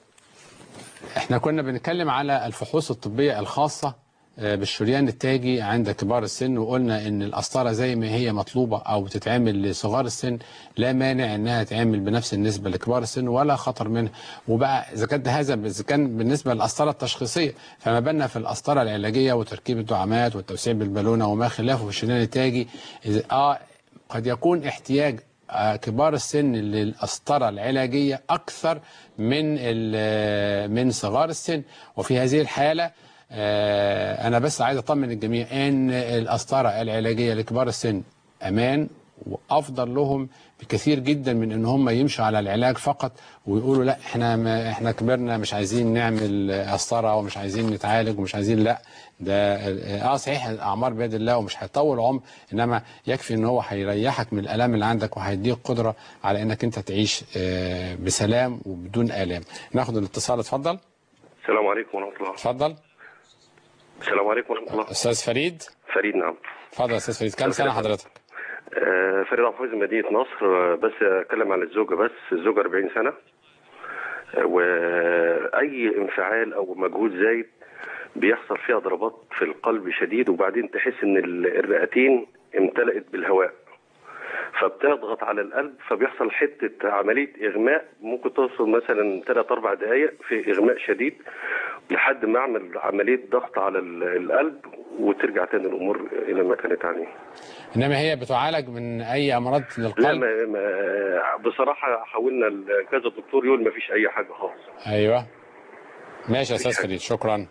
احنا كنا بنتكلم على الفحوص الطبيه الخاصه آه، بالشريان التاجي عند كبار السن وقلنا ان القسطره زي ما هي مطلوبه او بتتعمل لصغار السن لا مانع انها تعمل بنفس النسبه لكبار السن ولا خطر منها وبقى اذا كان هذا اذا كان بالنسبه للقسطره التشخيصيه فما بالنا في القسطره العلاجيه وتركيب الدعامات والتوسيع بالبالونه وما خلافه في الشريان التاجي إذا اه قد يكون احتياج آه، كبار السن للقسطره العلاجيه اكثر من ال- من صغار السن وفي هذه الحاله آه، انا بس عايز اطمن الجميع ان القسطره العلاجيه لكبار السن امان وافضل لهم بكثير جدا من ان هم يمشوا على العلاج فقط ويقولوا لا احنا ما احنا كبرنا مش عايزين نعمل قسطره ومش عايزين نتعالج ومش عايزين لا ده اه صحيح الاعمار بيد الله ومش هيطول عمر انما يكفي ان هو هيريحك من الالام اللي عندك وهيديك قدره على انك انت تعيش آه، بسلام وبدون الام ناخد الاتصال اتفضل السلام عليكم ورحمة الله اتفضل السلام عليكم ورحمة الله استاذ فريد فريد نعم اتفضل يا استاذ فريد كم سنه حضرتك آه، فريد عبد الحفيظ مدينة نصر آه، بس أتكلم عن الزوجة بس الزوجة 40 سنة آه، وأي انفعال أو مجهود زايد بيحصل فيها ضربات في القلب شديد وبعدين تحس إن ال- الرئتين امتلأت بالهواء فبتضغط على القلب فبيحصل حتة عملية إغماء ممكن توصل مثلا 3 4 دقايق في إغماء شديد لحد ما أعمل عملية ضغط على ال- القلب وترجع تاني الأمور إلى ما كانت عليه انما هي بتعالج من اي امراض لا للقلب ما ما بصراحة حاولنا ل- كذا دكتور يقول ما فيش أي حاجة خالص ايوه ماشي يا استاذ فريد شكرا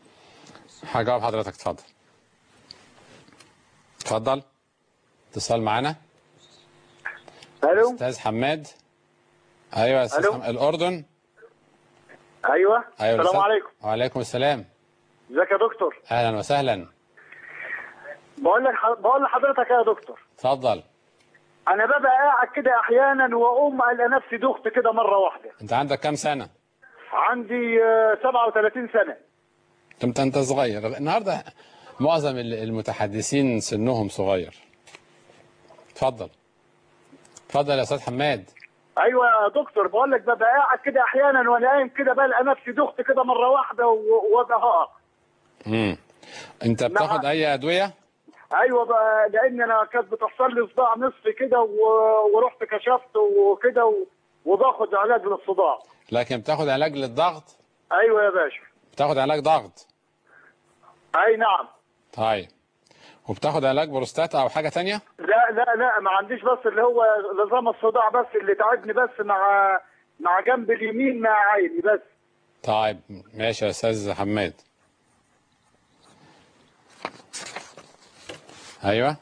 هجاوب حضرتك اتفضل اتفضل اتصال معانا الو استاذ حماد ايوه يا استاذ ألو. حماد الاردن ايوه ايوه السلام الأستاذ- عليكم وعليكم السلام ازيك يا دكتور اهلا وسهلا بقول لك بقول لحضرتك يا دكتور اتفضل انا ببقى قاعد كده احيانا واقوم الاقي نفسي دخت كده مره واحده انت عندك كام سنه عندي آه، 37 سنه انت انت صغير النهارده معظم ال- المتحدثين سنهم صغير اتفضل اتفضل يا استاذ حماد ايوه يا دكتور بقول لك ببقى قاعد كده احيانا وانا قايم كده بلاقي نفسي دخت كده مره واحده و- وابقى هقع امم انت بتاخد اي ادويه ايوه بقى لان انا كانت بتحصل لي صداع نصفي كده و- ورحت كشفت وكده و- وباخد علاج للصداع لكن بتاخد علاج للضغط ايوه يا باشا بتاخد علاج ضغط اي نعم طيب وبتاخد علاج بروستاتا او حاجه تانية لا لا لا ما عنديش بس اللي هو نظام الصداع بس اللي تعبني بس مع مع جنب اليمين مع عيني بس طيب ماشي يا استاذ حماد ايوه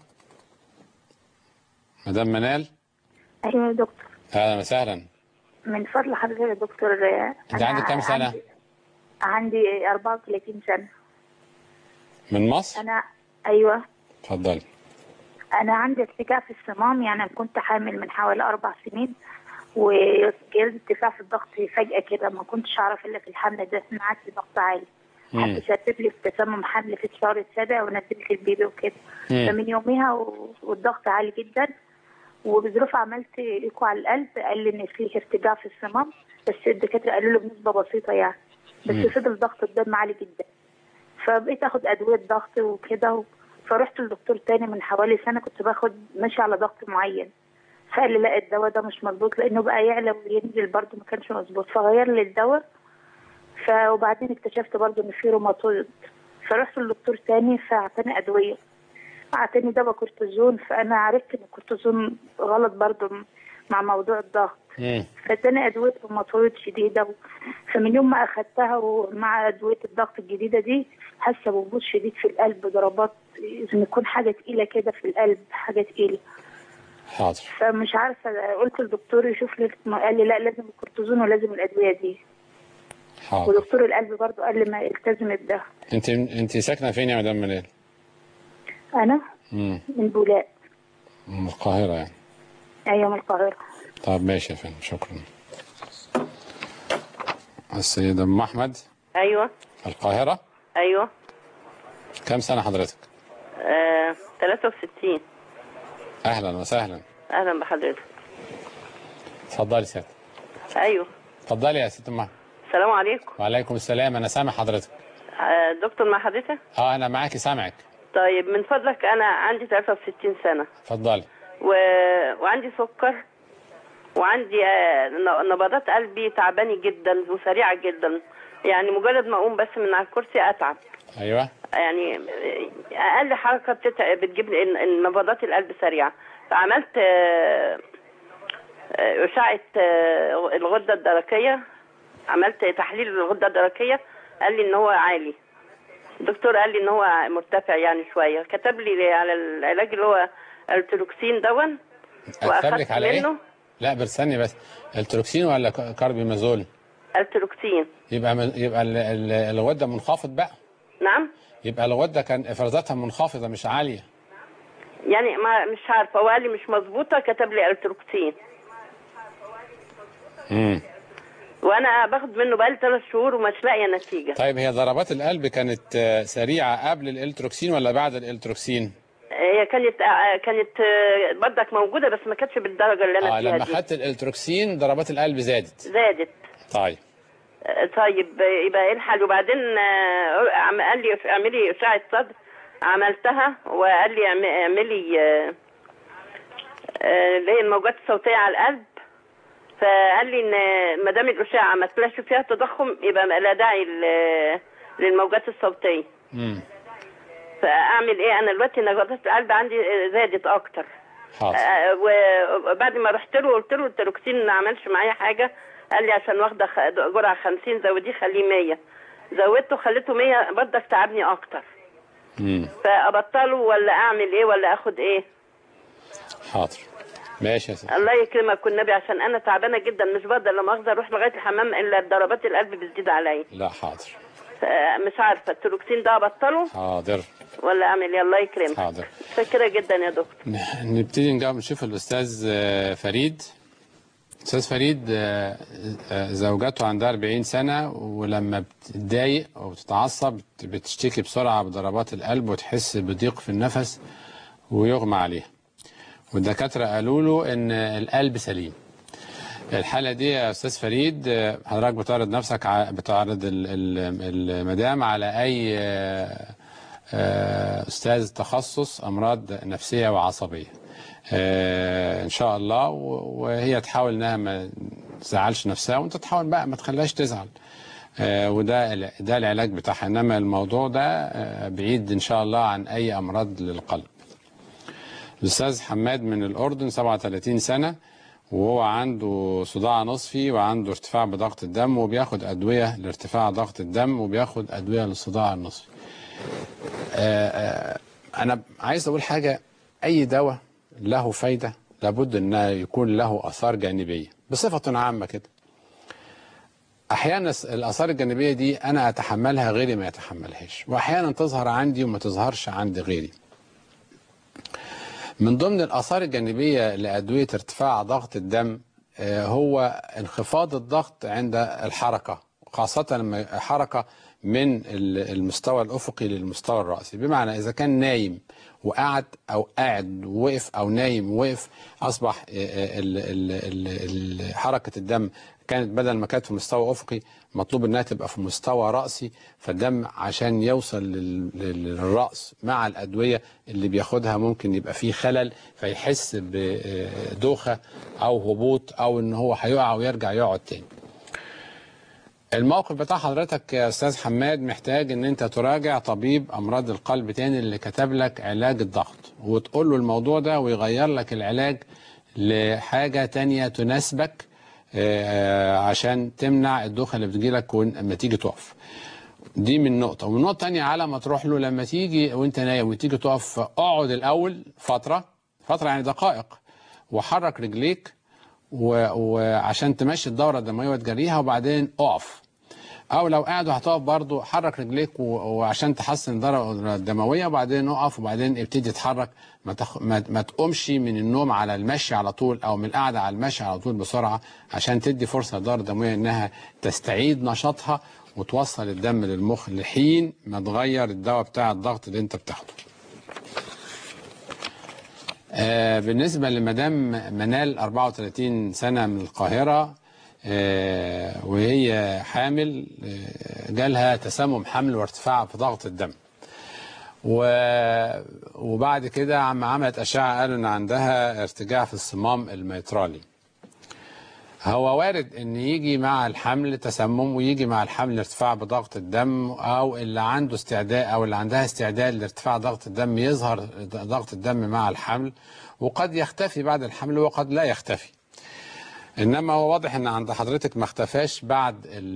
مدام منال ايوه يا دكتور اهلا وسهلا من فضل حضرتك يا دكتور آه، انت أنا عندك كام سنه عندي, عندي 34 سنه من مصر انا ايوه اتفضلي انا عندي ارتجاع في الصمام يعني أنا كنت حامل من حوالي اربع سنين وجالي ارتفاع في الضغط فجاه كده ما كنتش اعرف الا في الحمل ده سمعت ضغط عالي حتى سبب لي في تسمم حمل في الشهر السابع ونزلت البيبي وكده مم. فمن يوميها و- والضغط عالي جدا وبظروف عملت ايكو على القلب قال لي ان في ارتجاع في الصمام بس الدكاتره قالوا له بنسبه بسيطه يعني بس مم. فضل ضغط الدم عالي جدا فبقيت اخد ادويه ضغط وكده و... فرحت لدكتور تاني من حوالي سنه كنت باخد ماشي على ضغط معين فقال لي لا الدواء ده مش مظبوط لانه بقى يعلى وينزل برضه ما كانش مظبوط فغير لي الدواء ف وبعدين اكتشفت برضه ان في روماتويد فرحت لدكتور تاني فاعطاني ادويه اعطاني دواء كورتيزون فانا عرفت ان الكورتيزون غلط برضه مع موضوع الضغط فاداني ادويه روماتويد شديده و... فمن يوم ما اخدتها ومع ادويه الضغط الجديده دي حاسه بوجود شديد في القلب ضربات زي ما يكون حاجه تقيله كده في القلب حاجه تقيله حاضر فمش عارفه قلت للدكتور يشوف لي قال لي لا لازم الكورتيزون ولازم الادويه دي حاضر ودكتور القلب برضه قال لي ما التزم بده انت انت ساكنه فين يا مدام منال؟ انا امم من بولاق من القاهره يعني ايام القاهره طب ماشي يا فندم شكرا السيد ام احمد ايوه القاهره ايوه كم سنه حضرتك؟ آه 63 اهلا وسهلا اهلا بحضرتك اتفضلي سيادة ايوه اتفضلي يا ست ام احمد السلام عليكم وعليكم السلام انا سامع حضرتك آه دكتور مع حضرتك اه انا معاكي سامعك طيب من فضلك انا عندي 63 سنه اتفضلي و... وعندي سكر وعندي آه، ن- نبضات قلبي تعباني جدا وسريعه جدا يعني مجرد ما اقوم بس من على الكرسي اتعب ايوه يعني اقل حركه بتتع... بتجيب لي إن- إن نبضات القلب سريعه فعملت آه، آه، اشعه آه، الغده الدرقيه عملت تحليل الغده الدرقيه قال لي ان هو عالي الدكتور قال لي ان هو مرتفع يعني شويه كتب لي على العلاج اللي هو التروكسين دون اكتب لك واخدت على ايه؟ منه لا بستني بس التروكسين ولا ك- كاربيمازول؟ التروكسين يبقى من يبقى ال- ال- الغده منخفض بقى نعم يبقى الغده كان افرازاتها منخفضه مش عاليه يعني ما مش عارفه هو قال لي مش مظبوطه كتب لي التروكسين امم وانا باخد منه بقالي ثلاث شهور ومش لاقيه نتيجه طيب هي ضربات القلب كانت آه، سريعه قبل الالتروكسين ولا بعد الالتروكسين؟ هي كانت آه، كانت آه، برضك موجوده بس ما كانتش بالدرجه اللي انا اه فيها لما دي خدت الالتروكسين ضربات القلب زادت زادت طيب آه، طيب آه، يبقى ايه الحل وبعدين آه، عم- قال لي اعملي اشعه صدر عملتها وقال لي اعم- اعملي آه، آه، اللي هي الموجات الصوتيه على القلب فقال لي ان ما دام الاشعه ما طلعش فيها تضخم يبقى لا داعي ل- للموجات الصوتيه امم فاعمل ايه انا دلوقتي نبضات القلب عندي زادت اكتر حاضر آه، وبعد ما رحت له قلت له التروكسين ما عملش معايا حاجه قال لي عشان واخده خ- جرعه 50 زوديه خليه 100 زودته خليته 100 برضك تعبني اكتر امم فابطله ولا اعمل ايه ولا اخد ايه حاضر ماشي يا سيدي الله يكرمك والنبي عشان انا تعبانه جدا مش بقدر لما اخذ اروح لغايه الحمام الا ضربات القلب بتزيد عليا لا حاضر مش عارفه التروكسين ده ابطله حاضر ولا اعمل ايه الله يكرمك حاضر متشكره جدا يا دكتور نبتدي نجاوب نشوف الاستاذ آه، فريد استاذ فريد آه، آه، زوجته عندها 40 سنه ولما بتتضايق او بتتعصب بت- بتشتكي بسرعه بضربات القلب وتحس بضيق في النفس ويغمى عليها والدكاتره قالوا له ان القلب سليم الحالة دي يا أستاذ فريد آه، حضرتك بتعرض نفسك ع- بتعرض ال- ال- المدام على أي آه، آه، أستاذ تخصص أمراض نفسية وعصبية آه، إن شاء الله و- وهي تحاول إنها ما تزعلش نفسها وأنت تحاول بقى ما تخليهاش تزعل آه، وده ال- ده العلاج بتاعها إنما الموضوع ده آه، بعيد إن شاء الله عن أي أمراض للقلب الأستاذ حماد من الأردن 37 سنة وهو عنده صداع نصفي وعنده ارتفاع بضغط الدم وبياخد أدوية لارتفاع ضغط الدم وبياخد أدوية للصداع النصفي آه، آه، أنا عايز أقول حاجة أي دواء له فايدة لابد أنه يكون له آثار جانبية بصفة عامة كده أحيانا الآثار الجانبية دي أنا أتحملها غيري ما يتحملهاش وأحيانا تظهر عندي وما تظهرش عند غيري من ضمن الآثار الجانبية لأدوية ارتفاع ضغط الدم آه، هو انخفاض الضغط عند الحركة خاصة لما حركة من ال- المستوى الأفقي للمستوى الرأسي بمعنى إذا كان نايم وقعد أو قاعد ووقف أو نايم ووقف أصبح آه، آه، ال- ال- ال- ال- حركة الدم كانت بدل ما كانت في مستوى أفقي مطلوب إنها تبقى في مستوى رأسي فالدم عشان يوصل لل- لل- للرأس مع الأدوية اللي بياخدها ممكن يبقى فيه خلل فيحس بدوخة أو هبوط أو إن هو هيقع ويرجع يقعد تاني الموقف بتاع حضرتك يا استاذ حماد محتاج ان انت تراجع طبيب امراض القلب تاني اللي كتب لك علاج الضغط وتقول له الموضوع ده ويغير لك العلاج لحاجة تانية تناسبك آه، عشان تمنع الدوخة اللي بتجيلك لما تيجي تقف دي من نقطة ومن نقطة تانية على ما تروح له لما تيجي وانت نايم وتيجي تقف اقعد الأول فترة فترة يعني دقائق وحرك رجليك و- وعشان تمشي الدورة الدموية وتجريها وبعدين اقف او لو قاعد وهتقف برضو حرك رجليك و- وعشان تحسن الدورة الدموية وبعدين اقف وبعدين ابتدي تتحرك ما, تخ... ما... ما تقومش من النوم على المشي على طول او من القعدة على المشي على طول بسرعة عشان تدي فرصة للدورة الدموية انها تستعيد نشاطها وتوصل الدم للمخ لحين ما تغير الدواء بتاع الضغط اللي انت بتاخده آه، بالنسبة لمدام منال 34 سنة من القاهرة آه، وهي حامل آه، جالها تسمم حمل وارتفاع في ضغط الدم و- وبعد كده عم عملت أشعة قالوا إن عندها ارتجاع في الصمام الميترالي هو وارد ان يجي مع الحمل تسمم ويجي مع الحمل ارتفاع بضغط الدم او اللي عنده استعداد او اللي عندها استعداد لارتفاع ضغط الدم يظهر ضغط الدم مع الحمل وقد يختفي بعد الحمل وقد لا يختفي انما هو واضح ان عند حضرتك ما اختفاش بعد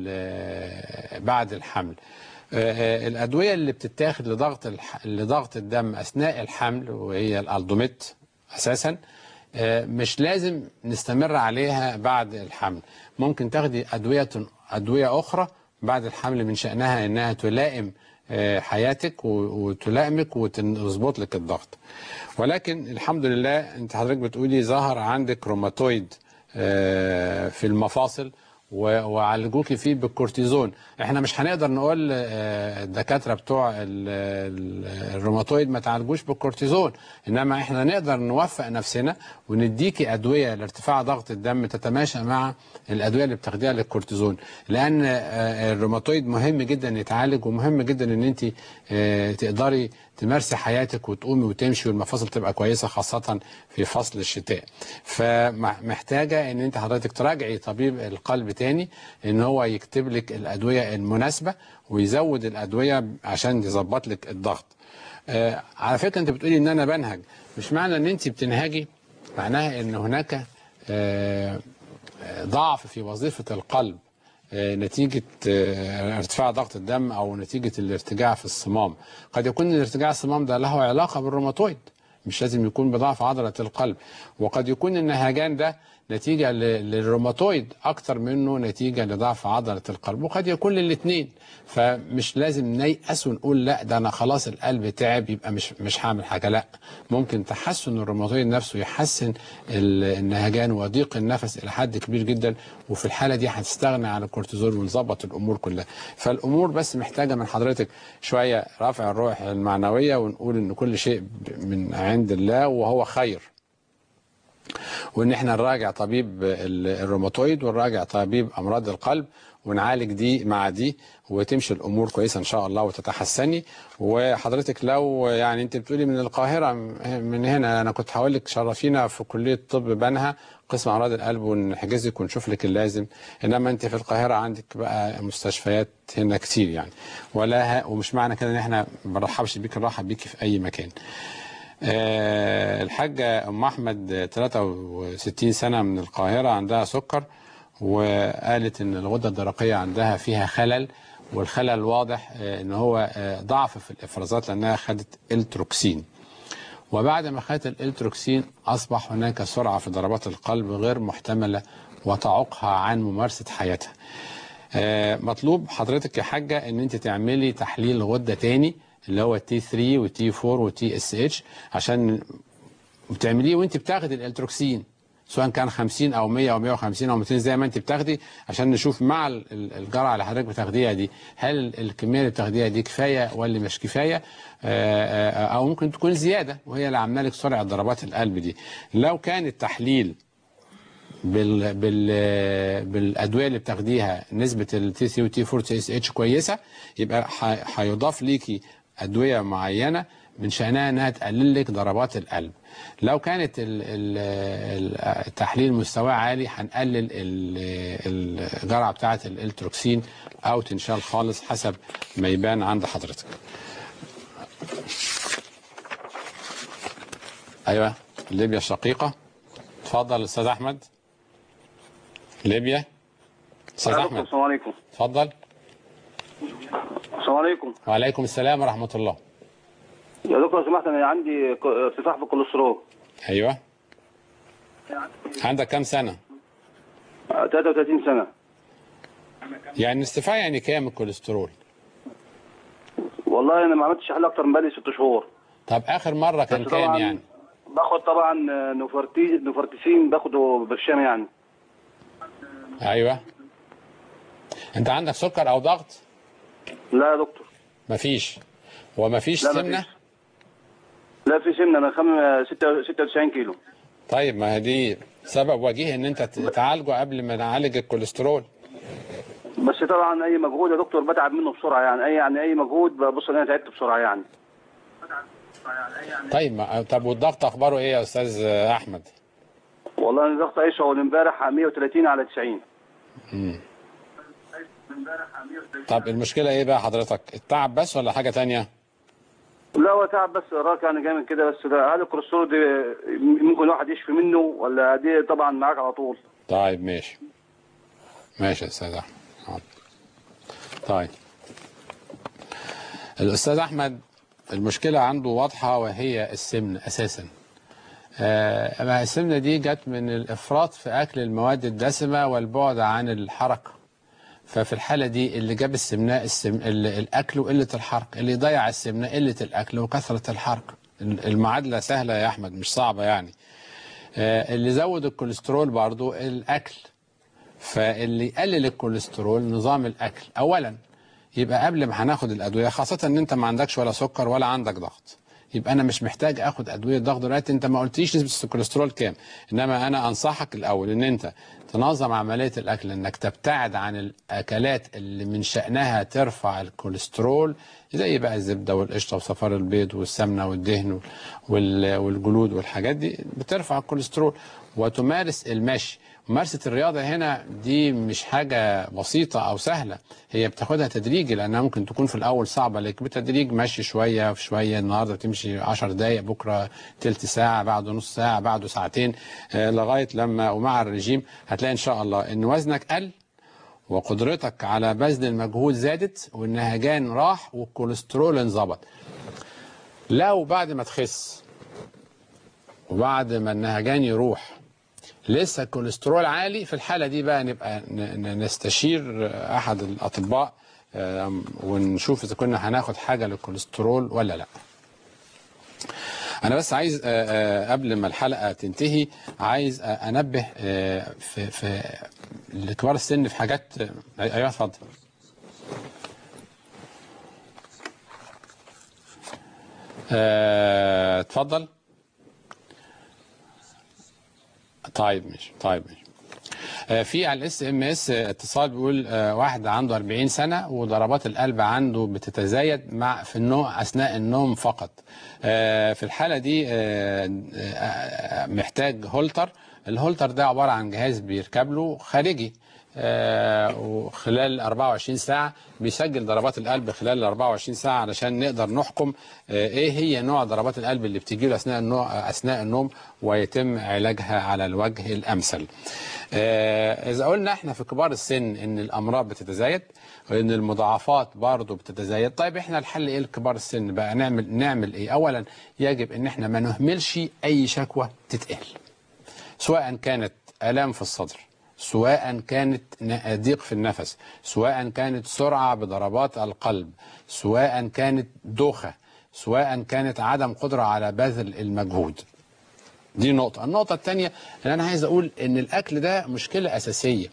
ال- بعد الحمل آه، آه، الادويه اللي بتتاخد لضغط الح- لضغط الدم اثناء الحمل وهي الالدوميت اساسا آه، مش لازم نستمر عليها بعد الحمل ممكن تاخدي ادويه ادويه اخرى بعد الحمل من شانها انها تلائم آه، حياتك و- وتلائمك وتظبط لك الضغط ولكن الحمد لله انت حضرتك بتقولي ظهر عندك روماتويد آه، في المفاصل و- وعالجوكي فيه بالكورتيزون احنا مش هنقدر نقول آه، الدكاتره بتوع ال- ال- الروماتويد ما تعالجوش بالكورتيزون انما احنا نقدر نوفق نفسنا ونديكي ادويه لارتفاع ضغط الدم تتماشى مع الادويه اللي بتاخديها للكورتيزون لان آه، الروماتويد مهم جدا يتعالج ومهم جدا ان انت آه، تقدري تمارسي حياتك وتقومي وتمشي والمفاصل تبقى كويسه خاصه في فصل الشتاء فمحتاجه ان انت حضرتك تراجعي طبيب القلب تاني ان هو يكتب لك الادويه المناسبه ويزود الادويه عشان يظبط لك الضغط آه، على فكره انت بتقولي ان انا بنهج مش معنى ان انت بتنهجي معناها ان هناك آه، آه، ضعف في وظيفه القلب آه، نتيجة آه، ارتفاع ضغط الدم أو نتيجة الارتجاع في الصمام قد يكون الارتجاع الصمام ده له علاقة بالروماتويد مش لازم يكون بضعف عضلة القلب وقد يكون النهجان ده نتيجة ل- للروماتويد أكتر منه نتيجة لضعف عضلة القلب وقد يكون للاثنين فمش لازم نيأس ونقول لا ده أنا خلاص القلب تعب يبقى مش مش هعمل حاجة لا ممكن تحسن الروماتويد نفسه يحسن ال- النهجان وضيق النفس إلى حد كبير جدا وفي الحالة دي هتستغنى عن الكورتيزون ونظبط الأمور كلها فالأمور بس محتاجة من حضرتك شوية رفع الروح المعنوية ونقول إن كل شيء ب- من عند الله وهو خير وان احنا نراجع طبيب ال- الروماتويد ونراجع طبيب امراض القلب ونعالج دي مع دي وتمشي الامور كويسه ان شاء الله وتتحسني وحضرتك لو يعني انت بتقولي من القاهره من هنا انا كنت هقول لك شرفينا في كليه طب بنها قسم امراض القلب ونحجزك ونشوف لك اللازم انما انت في القاهره عندك بقى مستشفيات هنا كتير يعني ولا ه- ومش معنى كده ان احنا ما بنرحبش بيك نرحب بيك في اي مكان آه، الحاجة أم أحمد 63 سنة من القاهرة عندها سكر وقالت إن الغدة الدرقية عندها فيها خلل والخلل واضح آه، إن هو آه، ضعف في الإفرازات لأنها خدت التروكسين وبعد ما خدت الالتروكسين أصبح هناك سرعة في ضربات القلب غير محتملة وتعوقها عن ممارسة حياتها آه، مطلوب حضرتك يا حاجة ان انت تعملي تحليل غدة تاني اللي هو تي 3 وتي 4 وتي اس اتش عشان وبتعمليه وانت بتاخدي الالتروكسين سواء كان 50 او 100 او 150 او 200 زي ما انت بتاخدي عشان نشوف مع ال- ال- الجرعه اللي حضرتك بتاخديها دي هل الكميه اللي بتاخديها دي كفايه ولا مش كفايه آه، آه، او ممكن تكون زياده وهي اللي عامله لك سرعه ضربات القلب دي لو كان التحليل بال بال بالادويه اللي بتاخديها نسبه التي 3 وتي 4 تي اس اتش كويسه يبقى ح- هيضاف ليكي ادويه معينه من شانها انها تقلل لك ضربات القلب لو كانت ال- ال- التحليل مستواه عالي هنقلل ال- الجرعه بتاعه الالتروكسين او تنشال خالص حسب ما يبان عند حضرتك ايوه ليبيا الشقيقه اتفضل استاذ احمد ليبيا استاذ احمد السلام عليكم اتفضل السلام عليكم وعليكم السلام ورحمه الله يا دكتور لو سمحت انا عندي ك- ارتفاع في الكوليسترول ايوه عندك كام سنه آه، 33 سنه يعني ارتفاع يعني كام الكوليسترول والله انا ما عملتش حل اكتر من بقالي ست شهور طب اخر مره كان بس كام طبعاً- يعني باخد طبعا آه، نوفرتي نوفرتيسين باخده برشام يعني ايوه انت عندك سكر او ضغط لا يا دكتور مفيش هو مفيش لا، سمنه مفيش. لا في سمنه انا خم 96 كيلو طيب ما هي دي سبب وجيه ان انت ت- تعالجه قبل ما نعالج الكوليسترول بس طبعا اي مجهود يا دكتور بتعب منه بسرعه يعني اي يعني اي مجهود ببص ان انا تعبت بسرعه يعني طيب ما طب والضغط اخباره ايه يا استاذ احمد والله انا ضغط عيشه اول امبارح 130 على 90 مم. طب المشكله ايه بقى حضرتك التعب بس ولا حاجه تانية لا هو تعب بس راك يعني جامد كده بس ده هل الكوليسترول دي ممكن الواحد يشفي منه ولا دي طبعا معاك على طول طيب ماشي ماشي يا استاذ احمد حاضر. طيب الاستاذ احمد المشكله عنده واضحه وهي السمن اساسا آه، ما السمنه دي جت من الافراط في اكل المواد الدسمه والبعد عن الحركه ففي الحاله دي اللي جاب السمنه السم... ال- الاكل وقله الحركه اللي ضيع السمنه قله الاكل وكثره الحركه المعادله سهله يا احمد مش صعبه يعني آه، اللي زود الكوليسترول برضو الاكل فاللي يقلل الكوليسترول نظام الاكل اولا يبقى قبل ما هناخد الادويه خاصه ان انت ما عندكش ولا سكر ولا عندك ضغط يبقى انا مش محتاج اخد ادويه ضغط دلوقتي انت ما قلتليش نسبه الكوليسترول كام انما انا انصحك الاول ان انت تنظم عمليه الاكل انك تبتعد عن الاكلات اللي من شانها ترفع الكوليسترول زي بقى الزبده والقشطه وصفار البيض والسمنه والدهن وال- والجلود والحاجات دي بترفع الكوليسترول وتمارس المشي ممارسة الرياضة هنا دي مش حاجة بسيطة أو سهلة هي بتاخدها تدريجي لأنها ممكن تكون في الأول صعبة لكن بالتدريج مشي شوية في شوية النهاردة بتمشي 10 دقايق بكرة تلت ساعة بعده نص ساعة بعده ساعتين آه، لغاية لما ومع الرجيم هتلاقي إن شاء الله إن وزنك قل وقدرتك على بذل المجهود زادت والنهجان راح والكوليسترول انظبط لو بعد ما تخس وبعد ما النهجان يروح لسه الكوليسترول عالي في الحالة دي بقى نبقى ن- ن- نستشير أحد الأطباء آم، ونشوف إذا كنا هناخد حاجة للكوليسترول ولا لا أنا بس عايز آه، آه، قبل ما الحلقة تنتهي عايز آه، أنبه آه، في في لكبار السن في حاجات آه، أيوه اتفضل آه، اتفضل طيب ماشي طيب ماشي آه، في على الاس ام اس اتصال بيقول آه، واحد عنده 40 سنه وضربات القلب عنده بتتزايد مع في النوم اثناء النوم فقط آه، في الحاله دي آه، آه، محتاج هولتر الهولتر ده عباره عن جهاز بيركب له خارجي آه، وخلال 24 ساعة بيسجل ضربات القلب خلال ال 24 ساعة علشان نقدر نحكم آه، ايه هي نوع ضربات القلب اللي بتجي له اثناء النوم اثناء النوم ويتم علاجها على الوجه الامثل. آه، اذا قلنا احنا في كبار السن ان الامراض بتتزايد وان المضاعفات برضه بتتزايد طيب احنا الحل ايه لكبار السن بقى نعمل نعمل ايه اولا يجب ان احنا ما نهملش اي شكوى تتقال سواء كانت الام في الصدر سواء كانت ن- ضيق في النفس سواء كانت سرعة بضربات القلب سواء كانت دوخة سواء كانت عدم قدرة على بذل المجهود دي نقطة النقطة الثانية اللي أنا عايز أقول إن الأكل ده مشكلة أساسية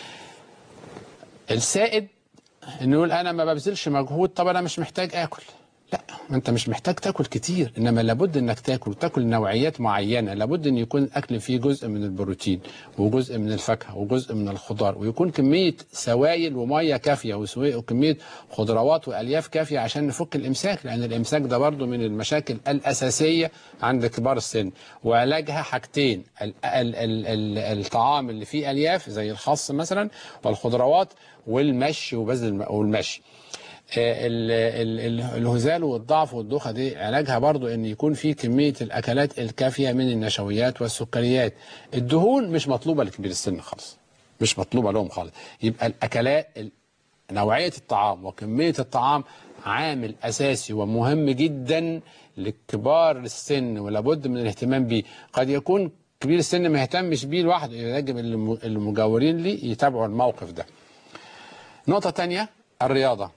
السائد إنه يقول أنا ما ببذلش مجهود طب أنا مش محتاج آكل لا ما انت مش محتاج تاكل كتير انما لابد انك تاكل تاكل نوعيات معينه لابد ان يكون الاكل فيه جزء من البروتين وجزء من الفاكهه وجزء من الخضار ويكون كميه سوائل وميه كافيه وسوا- وكميه خضروات والياف كافيه عشان نفك الامساك لان الامساك ده برضو من المشاكل الاساسيه عند كبار السن وعلاجها حاجتين ال ال ال ال الطعام اللي فيه الياف زي الخس مثلا والخضروات والمشي وبذل الم- والمشي ال- ال- ال- الهزال والضعف والدوخه دي علاجها برضو ان يكون في كميه الاكلات الكافيه من النشويات والسكريات الدهون مش مطلوبه لكبير السن خالص مش مطلوبه لهم خالص يبقى الاكلات ال- نوعيه الطعام وكميه الطعام عامل اساسي ومهم جدا لكبار السن ولابد من الاهتمام بيه قد يكون كبير السن ما يهتمش بيه لوحده يجب الم- المجاورين ليه يتابعوا الموقف ده نقطه تانية الرياضه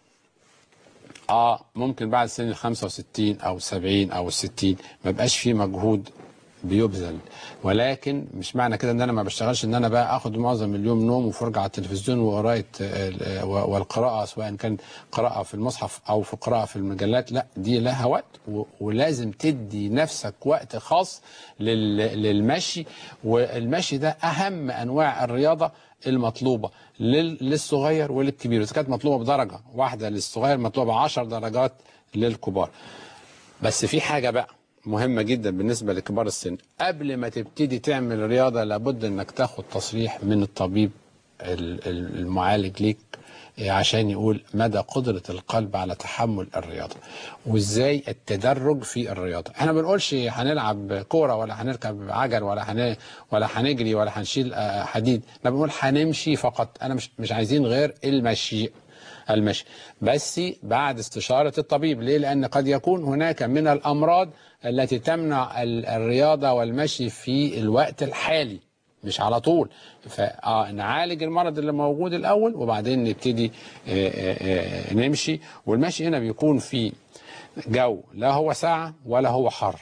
اه ممكن بعد سن ال 65 او 70 او 60 ما بقاش فيه مجهود بيبذل ولكن مش معنى كده ان انا ما بشتغلش ان انا بقى اخد معظم اليوم نوم وفرجه على التلفزيون وقرايه آه، والقراءه سواء كان قراءه في المصحف او في قراءه في المجلات لا دي لها وقت و- ولازم تدي نفسك وقت خاص لل- للمشي والمشي ده اهم انواع الرياضه المطلوبه لل- للصغير وللكبير اذا كانت مطلوبه بدرجه واحده للصغير مطلوبه 10 درجات للكبار بس في حاجه بقى مهمه جدا بالنسبه لكبار السن قبل ما تبتدي تعمل رياضه لابد انك تاخد تصريح من الطبيب ال- ال- المعالج ليك إيه، عشان يقول مدى قدرة القلب على تحمل الرياضة وازاي التدرج في الرياضة احنا ما بنقولش هنلعب كورة ولا هنركب عجل ولا هن... ولا هنجري ولا هنشيل آه، حديد احنا بنقول هنمشي فقط انا مش مش عايزين غير المشي المشي بس بعد استشارة الطبيب ليه لأن قد يكون هناك من الأمراض التي تمنع ال- الرياضة والمشي في الوقت الحالي مش على طول فنعالج المرض اللي موجود الأول وبعدين نبتدي آه، آه، آه، نمشي والمشي هنا بيكون في جو لا هو ساعة ولا هو حر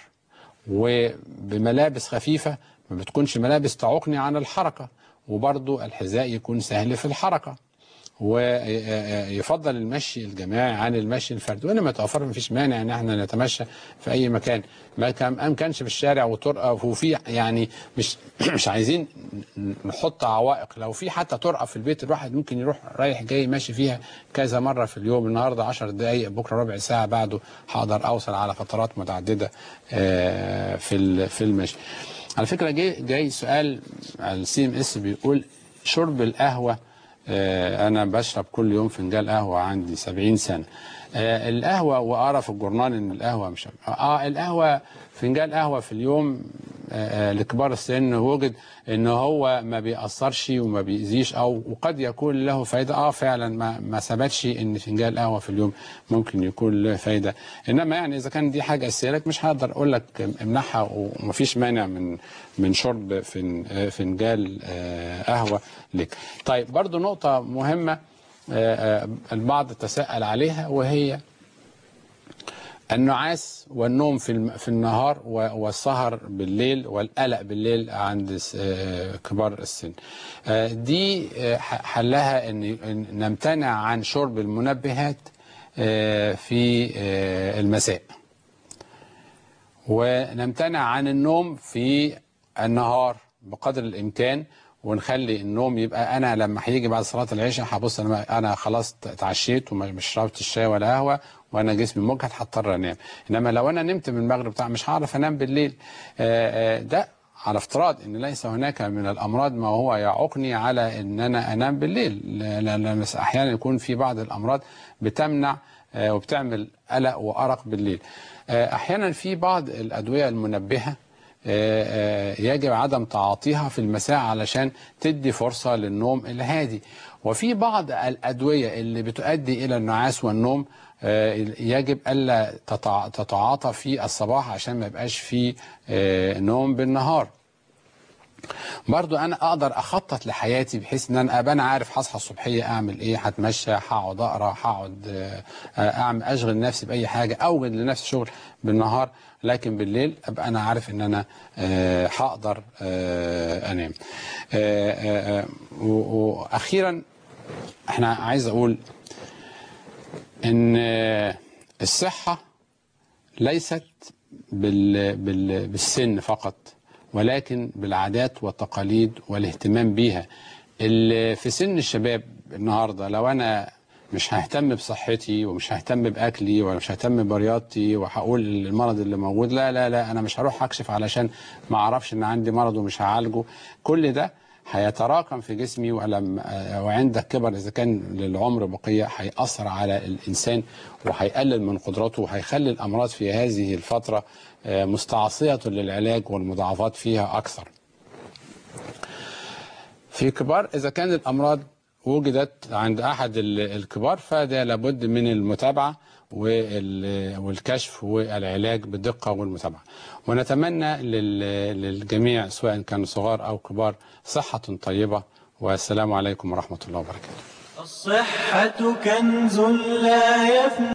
وبملابس خفيفة ما بتكونش ملابس تعوقني عن الحركة وبرضو الحذاء يكون سهل في الحركة ويفضل المشي الجماعي عن المشي الفردي وإنما توفر ما فيش مانع ان احنا نتمشى في اي مكان ما كان امكنش في الشارع وطرقه وفي يعني مش مش عايزين نحط عوائق لو في حتى طرقه في البيت الواحد ممكن يروح رايح جاي ماشي فيها كذا مره في اليوم النهارده 10 دقائق بكره ربع ساعه بعده هقدر اوصل على فترات متعدده آه، في ال- في المشي على فكره جاي جاي سؤال على السي ام اس بيقول شرب القهوه آه، انا بشرب كل يوم فنجان قهوه عندي 70 سنه آه، القهوه واقرا في الجورنال ان القهوه مش اه القهوه فنجان قهوه في اليوم آه، آه، لكبار السن وجد ان هو ما بيأثرش وما بيأذيش او وقد يكون له فايده اه فعلا ما ما ثبتش ان فنجان قهوه في اليوم ممكن يكون له فايده انما يعني اذا كان دي حاجه اساسيه لك مش هقدر اقول لك امنعها ومفيش مانع من من شرب فن- آه، فنجان آه، قهوه لك طيب برضو نقطه مهمه آه، آه، البعض تساءل عليها وهي النعاس والنوم في الم- في النهار و- والسهر بالليل والقلق بالليل عند س- آه، كبار السن آه، دي آه، ح- حلها ان إن نمتنع عن شرب المنبهات آه، في آه، المساء ونمتنع عن النوم في النهار بقدر الامكان ونخلي النوم يبقى انا لما هيجي بعد صلاه العشاء هبص انا انا خلاص اتعشيت وما شربتش الشاي ولا قهوه وانا جسمي مجهد هضطر انام انما لو انا نمت من المغرب بتاع مش هعرف انام بالليل آه، آه، ده على افتراض ان ليس هناك من الامراض ما هو يعوقني على ان انا انام بالليل لان احيانا يكون في بعض الامراض بتمنع آه، وبتعمل قلق وارق بالليل آه، احيانا في بعض الادويه المنبهه آه، آه، يجب عدم تعاطيها في المساء علشان تدي فرصة للنوم الهادي وفي بعض الأدوية اللي بتؤدي إلى النعاس والنوم آه، يجب ألا تتع- تتعاطى في الصباح عشان ما يبقاش في آه، نوم بالنهار برضو انا اقدر اخطط لحياتي بحيث ان انا ابقى انا عارف هصحى الصبحيه اعمل ايه هتمشى هقعد اقرا هقعد آه، اعمل اشغل نفسي باي حاجه اوجد لنفسي شغل بالنهار لكن بالليل ابقى انا عارف ان انا آه، هقدر آه، انام آه، آه، آه، و- واخيرا احنا عايز اقول ان آه، الصحه ليست بال بال بالسن فقط ولكن بالعادات والتقاليد والاهتمام بيها اللي في سن الشباب النهارده لو انا مش ههتم بصحتي ومش ههتم باكلي ولا مش ههتم برياضتي وهقول المرض اللي موجود لا لا لا انا مش هروح اكشف علشان ما اعرفش ان عندي مرض ومش هعالجه كل ده هيتراكم في جسمي ولم وعند الكبر اذا كان للعمر بقيه هيأثر على الانسان وهيقلل من قدراته وهيخلي الامراض في هذه الفتره آه، مستعصيه للعلاج والمضاعفات فيها اكثر. في كبار اذا كان الامراض وجدت عند احد ال- الكبار فده لابد من المتابعه وال- والكشف والعلاج بالدقه والمتابعه. ونتمنى لل- للجميع سواء كانوا صغار او كبار صحه طيبه والسلام عليكم ورحمه الله وبركاته. الصحة كنز لا يفنى